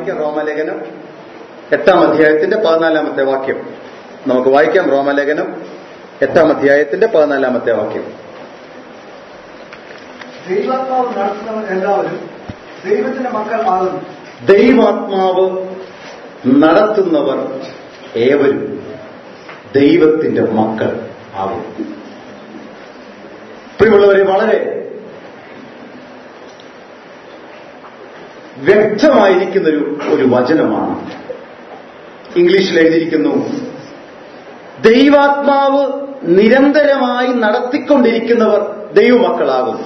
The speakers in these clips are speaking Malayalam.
വായിക്കാം റോമലേഖനം എട്ടാം അധ്യായത്തിന്റെ പതിനാലാമത്തെ വാക്യം നമുക്ക് വായിക്കാം റോമലേഖനം എട്ടാം അധ്യായത്തിന്റെ പതിനാലാമത്തെ വാക്യം ദൈവാത്മാവ് നടത്തുന്നവർ എല്ലാവരും ദൈവത്തിന്റെ മക്കൾ ആകുന്നു ദൈവാത്മാവ് നടത്തുന്നവർ ഏവരും ദൈവത്തിന്റെ മക്കൾ ആകും പ്രിയമുള്ളവരെ വളരെ വ്യക്തമായിരിക്കുന്ന ഒരു ഒരു വചനമാണ് ഇംഗ്ലീഷിൽ എഴുതിയിരിക്കുന്നു ദൈവാത്മാവ് നിരന്തരമായി നടത്തിക്കൊണ്ടിരിക്കുന്നവർ ദൈവമക്കളാകും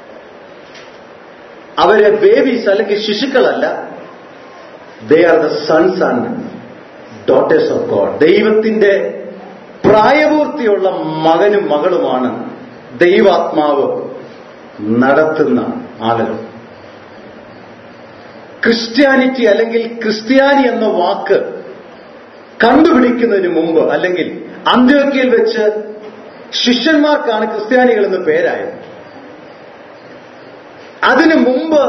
അവര് ബേബീസ് അല്ലെങ്കിൽ ശിശുക്കളല്ല they are the sons and daughters of God ദൈവത്തിന്റെ പ്രായപൂർത്തിയുള്ള മകനും മകളുമാണ് ദൈവാത്മാവ് നടത്തുന്ന ആളുകൾ ക്രിസ്ത്യാനിറ്റി അല്ലെങ്കിൽ ക്രിസ്ത്യാനി എന്ന വാക്ക് കണ്ടുപിടിക്കുന്നതിന് മുമ്പ് അല്ലെങ്കിൽ അന്ത്യോക്കയിൽ വെച്ച് ശിഷ്യന്മാർക്കാണ് ക്രിസ്ത്യാനികൾ എന്ന് പേരായത് അതിനു മുമ്പ്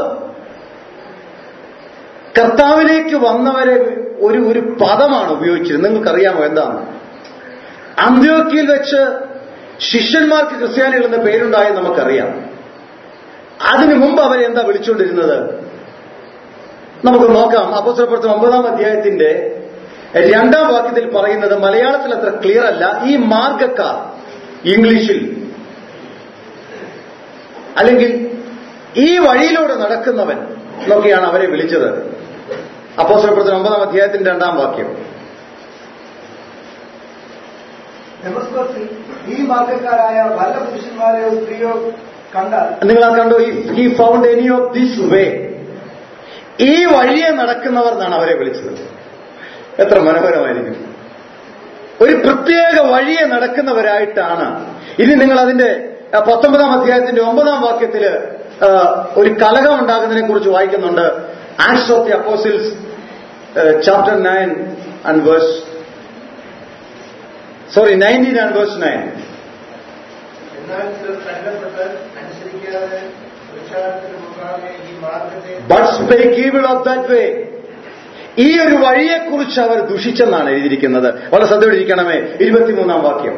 കർത്താവിലേക്ക് വന്നവരെ ഒരു ഒരു പദമാണ് ഉപയോഗിച്ചിരുന്നത് നിങ്ങൾക്കറിയാമോ എന്താണ് അന്ത്യോക്കിയിൽ വെച്ച് ശിഷ്യന്മാർക്ക് ക്രിസ്ത്യാനികൾ എന്ന പേരുണ്ടായെന്ന് നമുക്കറിയാം അതിനു മുമ്പ് അവരെ എന്താ വിളിച്ചുകൊണ്ടിരുന്നത് നമുക്ക് നോക്കാം അപ്പോസ്തലപ്രവർത്തനം ഒമ്പതാം അധ്യായത്തിന്റെ രണ്ടാം വാക്യത്തിൽ പറയുന്നത് മലയാളത്തിൽ അത്ര ക്ലിയർ അല്ല ഈ മാർഗക്കാർ ഇംഗ്ലീഷിൽ അല്ലെങ്കിൽ ഈ വഴിയിലൂടെ നടക്കുന്നവൻ എന്നൊക്കെയാണ് അവരെ വിളിച്ചത് അപ്പോസ്തലപ്രവർത്തനം ഒമ്പതാം അധ്യായത്തിന്റെ രണ്ടാം വാക്യം ഡെമസ്കോസിൽ ഈ മാർഗക്കാരായ വല്ല പുരുഷന്മാരെയോ സ്ത്രീയോ കണ്ടാൽ നിങ്ങൾ ആ കണ്ടോ he found any of this way ഈ വഴിയെ നടക്കുന്നവർ എന്നാണ് അവരെ വിളിച്ചത് എത്ര മനോഹരമായിരിക്കും ഒരു പ്രത്യേക വഴിയെ നടക്കുന്നവരായിട്ടാണ് ഇനി നിങ്ങൾ അതിന്റെ ആ, പത്തൊമ്പതാം അധ്യായത്തിന്റെ ഒമ്പതാം വാക്യത്തില് ആ, ഒരു കലഹം ഉണ്ടാകുന്നതിനെ കുറിച്ച് വായിക്കുന്നുണ്ട് Acts of the Apostles chapter nine and verse sorry nineteen and verse nine എന്നാൽ ചിലർ കണ്ടപ്പെട്ട് അനുസരിക്കാതെ പുരുഷാരത്തിന് മുഖാകെ ഈ മാർഗത്തെ but speak evil of that way ഈ ഒരു വഴിയെക്കുറിച്ച് അവർ ദുഷിച്ചെന്നാണ് എഴുതിയിരിക്കുന്നത് വളരെ ശ്രദ്ധയോടിരിക്കണമേ ഇരുപത്തിമൂന്നാം വാക്യം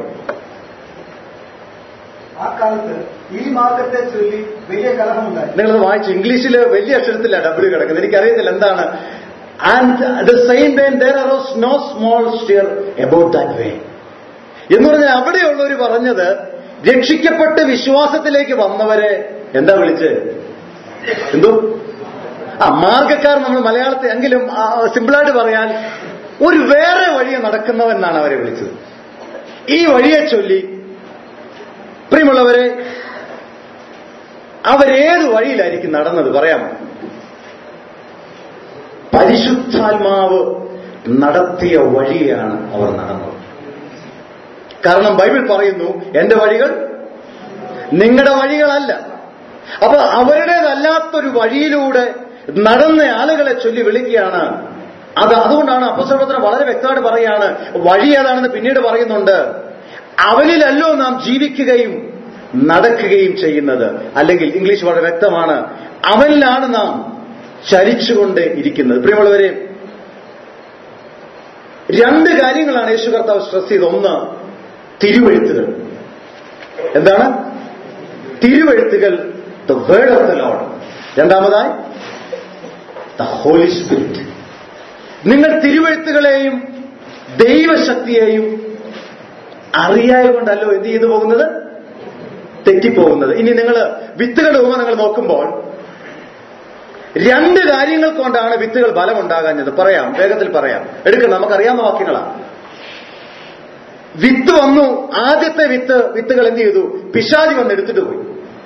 ആ കാലത്ത് ഈ മാർഗത്തെ ചൊല്ലി വലിയ കലഹമുണ്ടായി നിങ്ങളത് വായിച്ചു ഇംഗ്ലീഷിൽ വലിയ അക്ഷരത്തിലാണ് ഡബ്ല്യു കിടക്കുന്നത് എനിക്കറിയത്തില്ല എന്താണ് and the same time there are no small stir about that way എന്ന് പറഞ്ഞാൽ അവിടെയുള്ളവർ പറഞ്ഞത് രക്ഷിക്കപ്പെട്ട് വിശ്വാസത്തിലേക്ക് വന്നവരെ എന്താ വിളിച്ച് എന്തോ ആ മാർഗക്കാർ നമ്മൾ മലയാളത്തിൽ എങ്കിലും ആ, സിമ്പിളായിട്ട് പറയാൻ ഒരു വേറെ വഴിയെ നടക്കുന്നവെന്നാണ് അവരെ വിളിച്ചത് ഈ വഴിയെ ചൊല്ലി പ്രിയമുള്ളവരെ അവരേത് വഴിയിലായിരിക്കും നടന്നത് പറയാമോ പരിശുദ്ധാത്മാവ് നടത്തിയ വഴിയാണ് അവർ നടന്നത് കാരണം ബൈബിൾ പറയുന്നു എന്റെ വഴികൾ നിങ്ങളുടെ വഴികളല്ല അപ്പൊ അവരുടേതല്ലാത്തൊരു വഴിയിലൂടെ നടന്ന ആളുകളെ ചൊല്ലി വിളിക്കുകയാണ് അത് അതുകൊണ്ടാണ് അപ്പസ്വലത്തിന് വളരെ വ്യക്തമായിട്ട് പറയുകയാണ് വഴി ഏതാണെന്ന് പിന്നീട് പറയുന്നുണ്ട് അവനിലല്ലോ നാം ജീവിക്കുകയും നടക്കുകയും ചെയ്യുന്നത് അല്ലെങ്കിൽ ഇംഗ്ലീഷ് വളരെ വ്യക്തമാണ് അവനിലാണ് നാം ചരിച്ചുകൊണ്ട് ഇരിക്കുന്നത് പ്രിയമുള്ളവരെ രണ്ട് കാര്യങ്ങളാണ് യേശു കർത്താവ് സ്ട്രെസ് ചെയ്ത് ഒന്ന് തിരുവെഴുത്തുകൾ എന്താണ് തിരുവെഴുത്തുകൾ the word of the Lord രണ്ടാമതായി ദ ഹോളി സ്പിരിറ്റ് നിങ്ങൾ തിരുവെഴുത്തുകളെയും ദൈവശക്തിയെയും അറിയായ കൊണ്ടല്ലോ എന്ത് ചെയ്തു പോകുന്നത് തെറ്റിപ്പോകുന്നത് ഇനി നിങ്ങൾ വിത്തുകളുടെ ഉപമ നിങ്ങൾ നോക്കുമ്പോൾ രണ്ട് കാര്യങ്ങൾ കൊണ്ടാണ് വിത്തുകൾ ബലമുണ്ടാകാഞ്ഞത് പറയാം വേഗത്തിൽ പറയാം എടുക്കണം നമുക്കറിയാവുന്ന വാക്യങ്ങളാണ് വിത്ത് വന്നു ആദ്യത്തെ വിത്ത് വിത്തുകൾ എന്ത് ചെയ്തു പിശാചി വന്ന് എടുത്തിട്ട് പോയി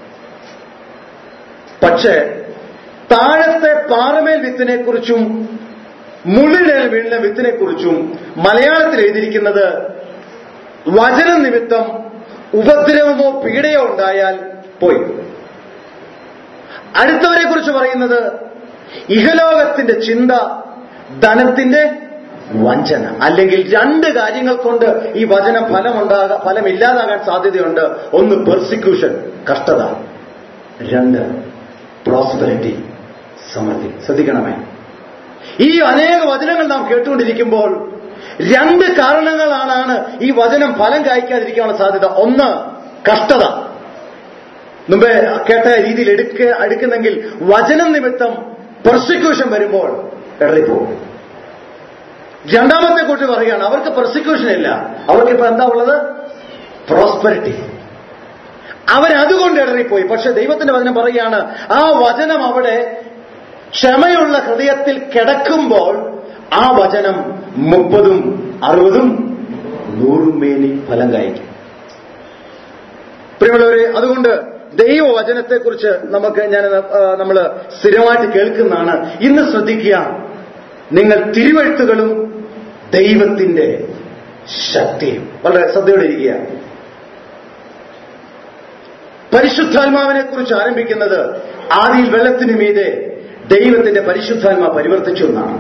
പക്ഷേ താഴത്തെ പാറമേൽ വിത്തിനെ കുറിച്ചും മുള്ളിനെ വീണിലെ വിത്തിനെ കുറിച്ചും മലയാളത്തിൽ എഴുതിയിരിക്കുന്നത് വചന നിമിത്തം ഉപദ്രവമോ പീഡയോ ഉണ്ടായാൽ പോയി അടുത്തവരെ കുറിച്ച് പറയുന്നത് ഇഹലോകത്തിന്റെ ചിന്ത ധനത്തിന്റെ വഞ്ചന അല്ലെങ്കിൽ രണ്ട് കാര്യങ്ങൾ കൊണ്ട് ഈ വചന ഫലമുണ്ടാകാൻ ഫലമില്ലാതാകാൻ സാധ്യതയുണ്ട് ഒന്ന് പെർസിക്യൂഷൻ കഷ്ടത രണ്ട് പ്രോസ്പെറിറ്റി സമൃദ്ധി ശ്രദ്ധിക്കണമേ ഈ അനേക വചനങ്ങൾ നാം കേട്ടുകൊണ്ടിരിക്കുമ്പോൾ രണ്ട് കാരണങ്ങളാണ് ഈ വചനം ഫലം കായ്ക്കാതിരിക്കാനുള്ള സാധ്യത ഒന്ന് കഷ്ടത മുമ്പേ കേട്ട രീതിയിൽ എടുക്ക എടുക്കുന്നെങ്കിൽ വചനം നിമിത്തം പ്രോസിക്യൂഷൻ വരുമ്പോൾ ഇടറിപ്പോകും രണ്ടാമത്തെ കുറിച്ച് പറയുകയാണ് അവർക്ക് പ്രോസിക്യൂഷൻ ഇല്ല അവർക്ക് ഇപ്പൊ എന്താ ഉള്ളത് പ്രോസ്പെരിറ്റി അവരതുകൊണ്ട് ഇടറിപ്പോയി പക്ഷെ ദൈവത്തിന്റെ വചനം പറയുകയാണ് ആ വചനം അവിടെ ക്ഷമയുള്ള ഹൃദയത്തിൽ കിടക്കുമ്പോൾ ആ വചനം മുപ്പതും അറുപതും നൂറും മേനി ഫലം കായ്ക്കും പ്രിയമുള്ളവരെ അതുകൊണ്ട് ദൈവവചനത്തെക്കുറിച്ച് നമുക്ക് ഞാൻ നമ്മൾ സ്ഥിരമായിട്ട് കേൾക്കുന്നതാണ് ഇന്ന് ശ്രദ്ധിക്കുക നിങ്ങൾ തിരുവഴുത്തുകളും ദൈവത്തിന്റെ ശക്തിയും വളരെ ശ്രദ്ധയോടെ ഇരിക്കുക പരിശുദ്ധാത്മാവിനെ കുറിച്ച് ആരംഭിക്കുന്നത് ആദിയിൽ വെള്ളത്തിന് മീതെ ദൈവത്തിന്റെ പരിശുദ്ധാത്മാ പരിവർത്തിച്ചു എന്നാണ്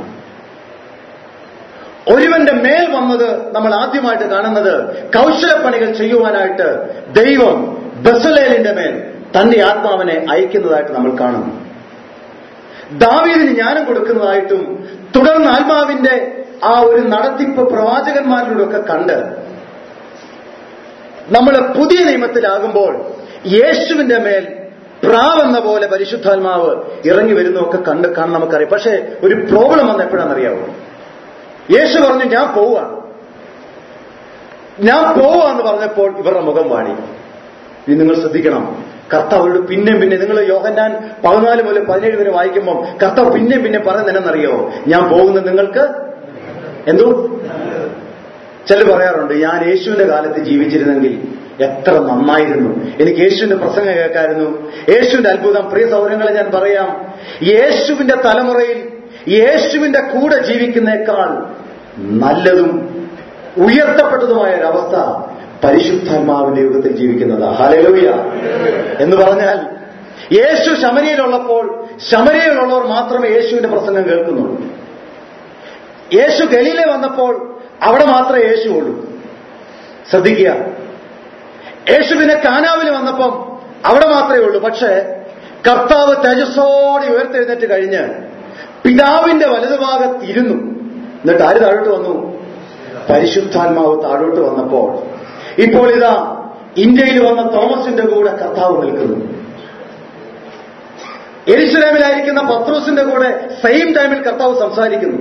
ഒരുവന്റെ മേൽ വന്നത് നമ്മൾ ആദ്യമായിട്ട് കാണുന്നത് കൗശലപ്പണികൾ ചെയ്യുവാനായിട്ട് ദൈവം ബസലേലിന്റെ മേൽ തന്റെ ആത്മാവിനെ അയക്കുന്നതായിട്ട് നമ്മൾ കാണുന്നു ദാവീദിന് ജ്ഞാനം കൊടുക്കുന്നതായിട്ടും തുടർന്ന് ആത്മാവിന്റെ ആ ഒരു നടത്തിപ്പ് പ്രവാചകന്മാരിലൂടെ ഒക്കെ കണ്ട് നമ്മൾ പുതിയ നിയമത്തിലാകുമ്പോൾ യേശുവിന്റെ മേൽ പ്രാവെന്ന പോലെ പരിശുദ്ധാത്മാവ് ഇറങ്ങി വരുന്നതൊക്കെ കണ്ട് കാണാൻ നമുക്കറിയാം പക്ഷേ ഒരു പ്രോബ്ലം വന്ന് എപ്പോഴാണെന്നറിയാവോ യേശു പറഞ്ഞു ഞാൻ പോവാണ് ഞാൻ പോവാന്ന് പറഞ്ഞപ്പോൾ ഇവരുടെ മുഖം വാടി ഇനി നിങ്ങൾ ശ്രദ്ധിക്കണം കർത്താവരോട് പിന്നെയും പിന്നെ നിങ്ങൾ യോഹന്നാൻ പതിനാല് മുതൽ പതിനേഴ് വരെ വായിക്കുമ്പോൾ കർത്താവ് പിന്നെയും പിന്നെ പറയുന്നതെന്നറിയോ ഞാൻ പോകുന്നത് നിങ്ങൾക്ക് എന്തോ ചിലർ പറയാറുണ്ട് ഞാൻ യേശുവിന്റെ കാലത്ത് ജീവിച്ചിരുന്നെങ്കിൽ എത്ര നന്നായിരുന്നു എനിക്ക് യേശുവിന്റെ പ്രസംഗം കേൾക്കായിരുന്നു യേശുവിന്റെ അത്ഭുതം പ്രിയ സൗരങ്ങളെ ഞാൻ പറയാം യേശുവിന്റെ തലമുറയിൽ യേശുവിന്റെ കൂടെ ജീവിക്കുന്നേക്കാൾ നല്ലതും ഉയർത്തപ്പെട്ടതുമായ ഒരവസ്ഥ പരിശുദ്ധാത്മാവിന്റെ യുഗത്തിൽ ജീവിക്കുന്നത് ഹലലോയ എന്ന് പറഞ്ഞാൽ യേശു ശമരിയിലുള്ളപ്പോൾ ശമരിയിലുള്ളവർ മാത്രമേ യേശുവിന്റെ പ്രസംഗം കേൾക്കുന്നുള്ളൂ യേശു ഗലീലെ വന്നപ്പോൾ അവിടെ മാത്രമേ യേശു ഉള്ളൂ ശ്രദ്ധിക്കുക യേശുവിനെ കാനാവിൽ വന്നപ്പം അവിടെ മാത്രമേ ഉള്ളൂ പക്ഷേ കർത്താവ് തേജസ്സോടെ ഉയർത്തെഴുന്നേറ്റ് കഴിഞ്ഞ് പിതാവിന്റെ വലതുഭാഗത്ത് ഇരുന്നു എന്നിട്ട് ആര് താഴോട്ട് വന്നു പരിശുദ്ധാത്മാവ് താഴോട്ട് വന്നപ്പോൾ ഇപ്പോൾ ഇതാ ഇന്ത്യയിൽ വന്ന തോമസിന്റെ കൂടെ കർത്താവ് നിൽക്കുന്നു എരിശിലേമിലായിരിക്കുന്ന പത്രോസിന്റെ കൂടെ സെയിം ടൈമിൽ കർത്താവ് സംസാരിക്കുന്നു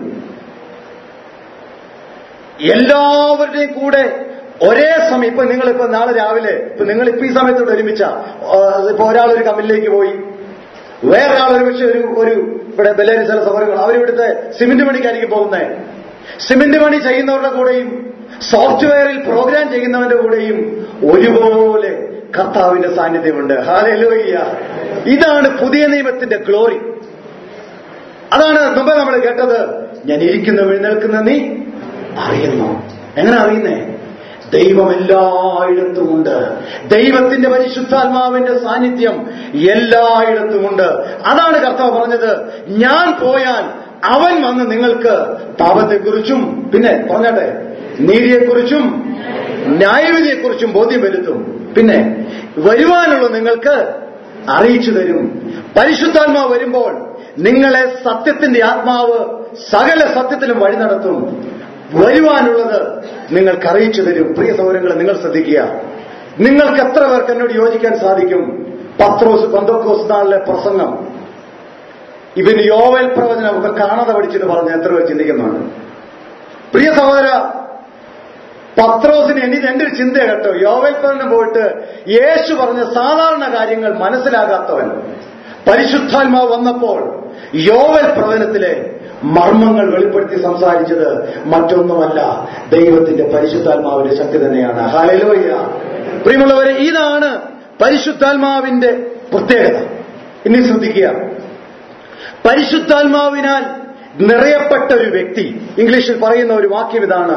എല്ലാവരുടെയും കൂടെ ഒരേ സമയം ഇപ്പൊ നിങ്ങളിപ്പോ നാളെ രാവിലെ ഇപ്പൊ നിങ്ങൾ ഇപ്പൊ ഈ സമയത്തോട് ഒരുമിച്ച ഇപ്പൊ ഒരാൾ ഒരു കമ്പനിയിലേക്ക് പോയി വേറൊരാൾ ഒരുമിച്ച് ഒരു ഒരു ഇവിടെ ബെല്ലേരി ചില സൗകര്യങ്ങൾ അവരിവിടുത്തെ സിമെന്റ് പണിക്കായിരിക്കും പോകുന്നത് സിമെന്റ് പണി ചെയ്യുന്നവരുടെ കൂടെയും സോഫ്റ്റ്വെയറിൽ പ്രോഗ്രാം ചെയ്യുന്നവന്റെ കൂടെയും ഒരുപോലെ കർത്താവിന്റെ സാന്നിധ്യമുണ്ട് ഹാലലുയ്യ ഇതാണ് പുതിയ നിയമത്തിന്റെ ഗ്ലോറി അതാണ് മുമ്പ് നമ്മൾ കേട്ടത് ഞാൻ ഇരിക്കുന്ന എഴുന്നേൽക്കുന്ന നീ അറിയുന്നു എങ്ങനെ അറിയുന്നേ ദൈവം എല്ലായിടത്തുമുണ്ട് ദൈവത്തിന്റെ പരിശുദ്ധാത്മാവിന്റെ സാന്നിധ്യം എല്ലായിടത്തുമുണ്ട് അതാണ് കർത്താവ് പറഞ്ഞത് ഞാൻ പോയാൽ അവൻ വന്ന് നിങ്ങൾക്ക് പാപത്തെക്കുറിച്ചും പിന്നെ പറഞ്ഞാട്ടെ നീതിയെക്കുറിച്ചും ന്യായവിധിയെക്കുറിച്ചും ബോധ്യം വരുത്തും പിന്നെ വരുവാനുള്ള നിങ്ങൾക്ക് അറിയിച്ചു തരും പരിശുദ്ധാത്മാവ് വരുമ്പോൾ നിങ്ങളെ സത്യത്തിന്റെ ആത്മാവ് സകല സത്യത്തിലും വഴി നടത്തും വരുവാനുള്ളത് നിങ്ങൾക്ക് അറിയിച്ചു തരും പ്രിയ സൗരങ്ങളെ നിങ്ങൾ ശ്രദ്ധിക്കുക നിങ്ങൾക്ക് എത്ര പേർക്ക് എന്നോട് യോജിക്കാൻ സാധിക്കും പത്രോസ് പന്തോക്കോസ് നാളിലെ പ്രസംഗം ഇവന് യോവൽ പ്രവചനം ഒക്കെ കാണാതെ പഠിച്ചിട്ട് പറഞ്ഞ് എത്ര പേർ ചിന്തിക്കുന്നുണ്ട് പ്രിയ സഹോദര പത്രോസിന് എനിക്ക് എന്റെ ഒരു ചിന്ത കേട്ടോ യോവൽ പ്രവചനം പോയിട്ട് യേശു പറഞ്ഞ സാധാരണ കാര്യങ്ങൾ മനസ്സിലാകാത്തവൻ പരിശുദ്ധാത്മാവ് വന്നപ്പോൾ യോവൽ പ്രവചനത്തിലെ മർമ്മങ്ങൾ വെളിപ്പെടുത്തി സംസാരിച്ചത് മറ്റൊന്നുമല്ല ദൈവത്തിന്റെ പരിശുദ്ധാത്മാവിന്റെ ശക്തി തന്നെയാണ് ഹാലലോയ്യ പ്രിയമുള്ളവരെ ഇതാണ് പരിശുദ്ധാത്മാവിന്റെ പ്രത്യേകത ഇനി ശ്രദ്ധിക്കുക പരിശുദ്ധാത്മാവിനാൽ നിറയപ്പെട്ട ഒരു വ്യക്തി ഇംഗ്ലീഷിൽ പറയുന്ന ഒരു വാക്യം ഇതാണ്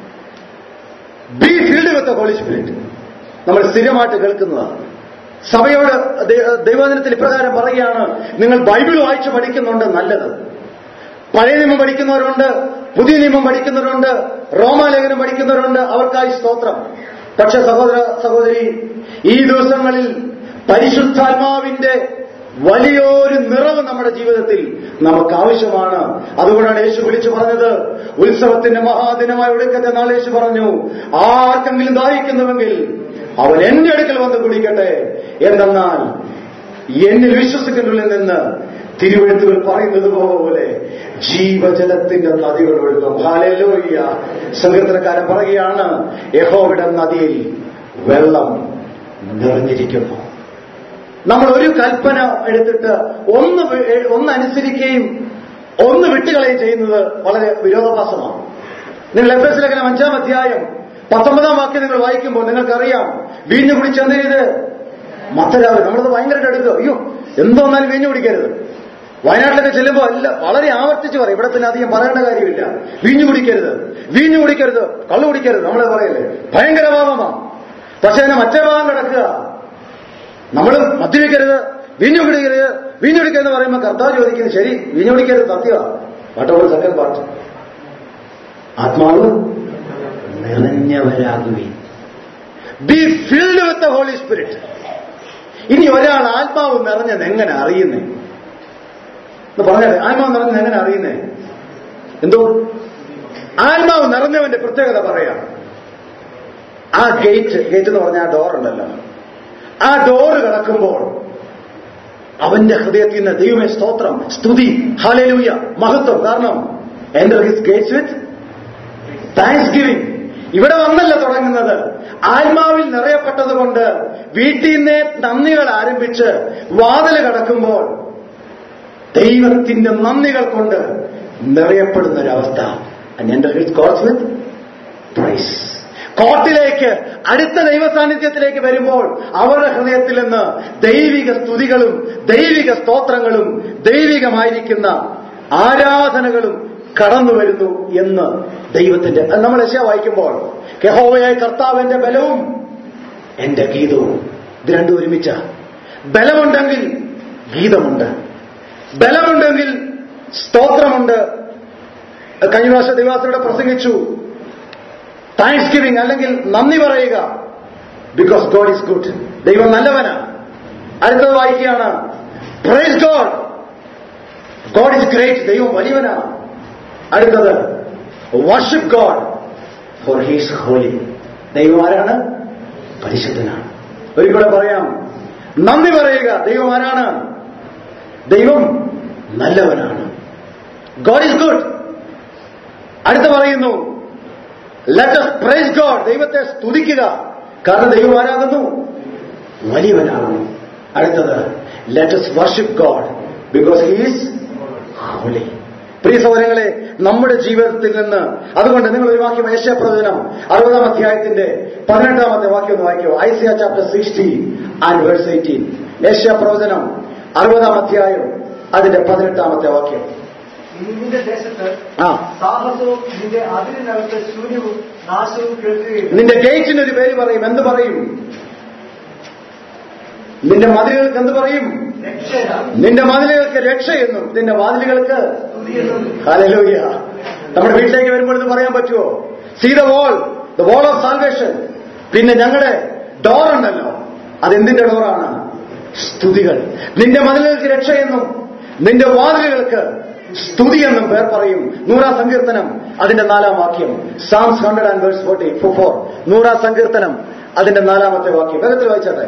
be filled with Holy Spirit നമ്മൾ സ്ഥിരമായിട്ട് കേൾക്കുന്നതാണ് സഭയോട് ദൈവദിനത്തിൽ ഇപ്രകാരം പറയുകയാണ് നിങ്ങൾ ബൈബിൾ വായിച്ച് പഠിക്കുന്നുണ്ട് നല്ലത് പഴയ നിയമം പഠിക്കുന്നവരുണ്ട് പുതിയ നിയമം പഠിക്കുന്നവരുണ്ട് റോമാലേഖനം പഠിക്കുന്നവരുണ്ട് അവർക്കായി സ്തോത്രം പക്ഷെ സഹോദര സഹോദരി ഈ ദിവസങ്ങളിൽ പരിശുദ്ധാത്മാവിന്റെ വലിയൊരു നിറവ് നമ്മുടെ ജീവിതത്തിൽ നമുക്ക് ആവശ്യമാണ് അതുകൊണ്ടാണ് യേശു വിളിച്ചു പറഞ്ഞത് ഉത്സവത്തിന്റെ മഹാദിനമായ ഒടുക്കത്തെ നാൾ യേശു പറഞ്ഞു ആർക്കെങ്കിലും ദാഹിക്കുന്നുവെങ്കിൽ അവൻ എന്റെ അടുക്കൽ വന്ന് കുടിക്കട്ടെ എന്തെന്നാൽ എന്നിൽ വിശ്വസിക്കുന്നതിൽ നിന്ന് തിരുവഴുത്തുകൾ പറയുന്നത് പോലെ ജീവജലത്തിന്റെ നദികൾ ഒഴുകും ഹാലലോയ്യ സംഘത്തിനക്കാരൻ പറയുകയാണ് യഹോവിടെ നദിയിൽ വെള്ളം നിറഞ്ഞിരിക്കുന്നു നമ്മൾ ഒരു കൽപ്പന എടുത്തിട്ട് ഒന്ന് വി- ഒന്ന് അനുസരിക്കുകയും ഒന്ന് വിട്ടുകളയുകയും ചെയ്യുന്നത് വളരെ വിരോധാഭാസമാണ് നിങ്ങൾ എഫ് എസ് ലേഖനം അഞ്ചാം അധ്യായം പത്തൊമ്പതാം വാക്യം നിങ്ങൾ വായിക്കുമ്പോൾ നിങ്ങൾക്കറിയാം വീഞ്ഞു കുടിച്ചെന്ത് ചെയ്ത് മത്തരാവ് നമ്മളത് ഭയങ്കരമായിട്ട് എടുക്കുക അയ്യോ എന്തോന്നാലും വീഞ്ഞു കുടിക്കരുത് വയനാട്ടിലൊക്കെ ചെല്ലുമ്പോൾ അല്ല വളരെ ആവർത്തിച്ച് പറയും ഇവിടെ പിന്നെ അധികം പറയേണ്ട കാര്യമില്ല വീഞ്ഞു കുടിക്കരുത് വീഞ്ഞു കുടിക്കരുത് കള്ളു കുടിക്കരുത് നമ്മളെ പറയല്ലേ ഭയങ്കര പാപമാണ് പക്ഷെ അതിന് മറ്റേ ഭാഗം കിടക്കുക നമ്മൾ മദ്യപിക്കരുത് വീഞ്ഞു കുടിക്കരുത് വീഞ്ഞു കുടിക്കരുത് പറയുമ്പോൾ കർത്താവ് ചോദിക്കുന്നത് ശരി വീഞ്ഞു കുടിക്കരുത് സത്യമാണ് പാട്ടോട് സെക്കൻഡ് പാർട്ട് ആത്മാവ് നിറഞ്ഞവരാകുകയും be filled with the Holy Spirit ഇനി ഒരാൾ ആത്മാവ് നിറഞ്ഞത് എങ്ങനെ അറിയുന്നേ എന്ന് പറഞ്ഞാൽ ആത്മാവ് നിറഞ്ഞത് എങ്ങനെ അറിയുന്നേ എന്തോ ആത്മാവ് നിറഞ്ഞവന്റെ പ്രത്യേകത പറയാം ആ ഗേറ്റ് ഗേറ്റ് എന്ന് പറഞ്ഞാൽ ആ ഡോർ ഉണ്ടല്ലോ ആ ഡോറ് കിടക്കുമ്പോൾ അവന്റെ ഹൃദയത്തിൽ നിന്ന് ദൈവമേ സ്തോത്രം സ്തുതി ഹാലേലൂയ മഹത്വം കാരണം എന്റെ his gates with thanksgiving ഇവിടെ വന്നല്ല തുടങ്ങുന്നത് ആത്മാവിൽ നിറയപ്പെട്ടതുകൊണ്ട് വീട്ടിൽ നിന്നേ നന്ദികൾ ആരംഭിച്ച് വാതിൽ കടക്കുമ്പോൾ ദൈവത്തിന്റെ നന്ദികൾ കൊണ്ട് നിറയപ്പെടുന്ന ഒരവസ്ഥ എന്റെ ഗോഡ്സ് വിത്ത് പ്രൈസ് കോർട്ടിലേക്ക് അടുത്ത ദൈവ സാന്നിധ്യത്തിലേക്ക് വരുമ്പോൾ അവരുടെ ഹൃദയത്തിൽ നിന്ന് ദൈവിക സ്തുതികളും ദൈവിക സ്തോത്രങ്ങളും ദൈവികമായിരിക്കുന്ന ആരാധനകളും കടന്നു വരുന്നു എന്ന് ദൈവത്തിന്റെ അത് നമ്മൾ യശ വായിക്കുമ്പോൾ യഹോവയായ കർത്താവിന്റെ ബലവും എന്റെ ഗീതവും ഇത് രണ്ടും ഒരുമിച്ച ബലമുണ്ടെങ്കിൽ ഗീതമുണ്ട് ബലമുണ്ടെങ്കിൽ സ്തോത്രമുണ്ട് കഴിഞ്ഞ പ്രാവശ്യം ദൈവാസനോടെ പ്രസംഗിച്ചു താങ്ക്സ് ഗിവിംഗ് അല്ലെങ്കിൽ നന്ദി പറയുക ബിക്കോസ് ഗോഡ് ഈസ് ഗുഡ് ദൈവം നല്ലവനാണ് അടുത്തത് വായിക്കുകയാണ് praise God God is great ദൈവം വലിയവനാണ് അടുത്തത് worship God for his holy ദൈവം ആരാണ് പരിശുദ്ധനാണ് ഒരിക്കലും പറയാം നന്ദി പറയുക ദൈവം ആരാണ് ദൈവം നല്ലവനാണ് ഗോഡ് ഈസ് ഗുഡ് അടുത്ത് പറയുന്നു ലെറ്റ് us പ്രൈസ് ഗോഡ് ദൈവത്തെ സ്തുതിക്കുക കാരണം ദൈവം ആരാകുന്നു വലിയവനാകുന്നു അടുത്തത് let us worship God because he is holy പ്രിയ സഹോദരങ്ങളെ നമ്മുടെ ജീവിതത്തിൽ നിന്ന് അതുകൊണ്ട് നിങ്ങൾ ഒരു വാക്യം ഏഷ്യാപ്രവചനം അറുപതാം അധ്യായത്തിന്റെ പതിനെട്ടാമത്തെ വാക്യം ഒന്ന് വായിക്കോ Isaiah chapter sixty and verse eighteen ഏഷ്യാപ്രവചനം അറുപതാം അധ്യായം അതിന്റെ പതിനെട്ടാമത്തെ വാക്യം നിന്റെ ദേശത്ത് ആ സാഹസവും നിന്റെ അതിരിനകത്ത് ശൂന്യവും നാശവും കേൾക്കുകയും നിന്റെ ഗേറ്റിന് ഒരു പേര് പറയും എന്ത് പറയും നിന്റെ മതിലുകൾക്ക് എന്ത് പറയും രക്ഷയ നിന്റെ മതിലുകൾക്ക് രക്ഷയെന്നും നിന്റെ വാതിലുകൾക്ക് സ്തുതിയെന്നും ഹാലലൂയ നമ്മുടെ വീട്ടിലേക്ക് വരുമ്പോൾ ഇത് പറയാൻ പറ്റുമോ see the wall the wall of salvation പിന്നെ ഞങ്ങളുടെ ഡോർ ഉണ്ടല്ലോ അതെന്തിന്റെ ഡോറാണ് സ്തുതികൾ നിന്റെ മതിലുകൾക്ക് രക്ഷയെന്നും നിന്റെ വാതിലുകൾക്ക് സ്തുതി എന്നും പേർ പറയും നൂറാം സങ്കീർത്തനം അതിന്റെ നാലാം വാക്യം Psalms hundred and verse forty four നൂറാം സങ്കീർത്തനം അതിന്റെ നാലാമത്തെ വാക്യം വേഗത്തിൽ വായിച്ചാട്ടെ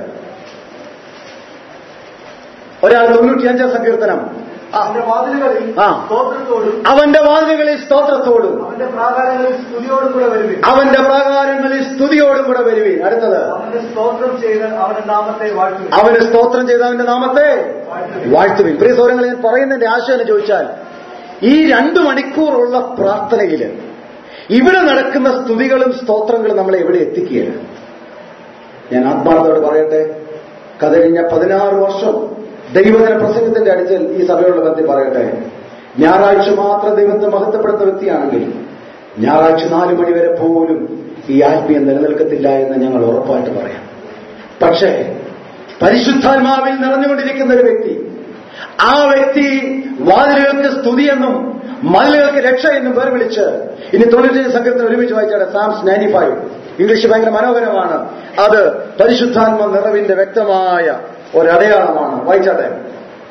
ഒരാൾ തൊണ്ണൂറ്റിയഞ്ചാം സങ്കീർത്തനം അവന്റെ വാതിലുകളിൽ ആ. സ്തോത്രത്തോടും അവന്റെ വാതിലുകളിൽ സ്തോത്രത്തോടും അവന്റെ പ്രാകാരങ്ങളിൽ സ്തുതിയോടും കൂടെ വരുവിൻ അവന്റെ പ്രാകാരങ്ങളിൽ സ്തുതിയോടും കൂടെ വരുവീൻ അടുത്തത് അവന്റെ സ്തോത്രം ചെയ്ത് അവന്റെ നാമത്തെ വാഴ്ത്തുവിൻ അവന് സ്തോത്രം ചെയ്ത അവന്റെ നാമത്തെ വാഴ്ത്തുവിൻ വാഴ്ത്തുവിൻ പ്രിയ സൗരങ്ങൾ ഞാൻ പറയുന്നതിന്റെ ആശയം എന്ന് ചോദിച്ചാൽ ഈ രണ്ടു മണിക്കൂറുള്ള പ്രാർത്ഥനയില് ഇവിടെ നടക്കുന്ന സ്തുതികളും സ്തോത്രങ്ങളും നമ്മളെ എവിടെ എത്തിക്കുകയാണ് ഞാൻ ആത്മാർത്ഥത്തോട് പറയട്ടെ കഥഴിഞ്ഞ പതിനാറ് വർഷം ദൈവദിന പ്രസംഗത്തിന്റെ അടിച്ചൽ ഈ സഭയോടുള്ള ബന്ധം പറയട്ടെ ഞായറാഴ്ച മാത്രം ദൈവത്തെ മഹത്വപ്പെടുന്ന വ്യക്തിയാണെങ്കിൽ ഞായറാഴ്ച നാല് മണി വരെ പോലും ഈ ആത്മീയം നിലനിൽക്കത്തില്ല എന്ന് ഞങ്ങൾ ഉറപ്പായിട്ട് പറയാം പക്ഷേ പരിശുദ്ധാത്മാവിൽ നിറഞ്ഞുകൊണ്ടിരിക്കുന്ന ഒരു വ്യക്തി ആ വ്യക്തി വാതിലുകൾക്ക് സ്തുതിയെന്നും മതിലുകൾക്ക് രക്ഷ എന്നും പേർ വിളിച്ച് ഇനി തൊണ്ണൂറ്റഞ്ച് സംഘത്തിന് ഒരുമിച്ച് വായിച്ചാണ് സാംസ് നയൻറ്റി ഫൈവ് ഇംഗ്ലീഷ് ഭയങ്കര മനോഹരമാണ് അത് പരിശുദ്ധാത്മ നിറവിന്റെ വ്യക്തമായ ഒരടയാളമാണ് വായിച്ചാട്ടെ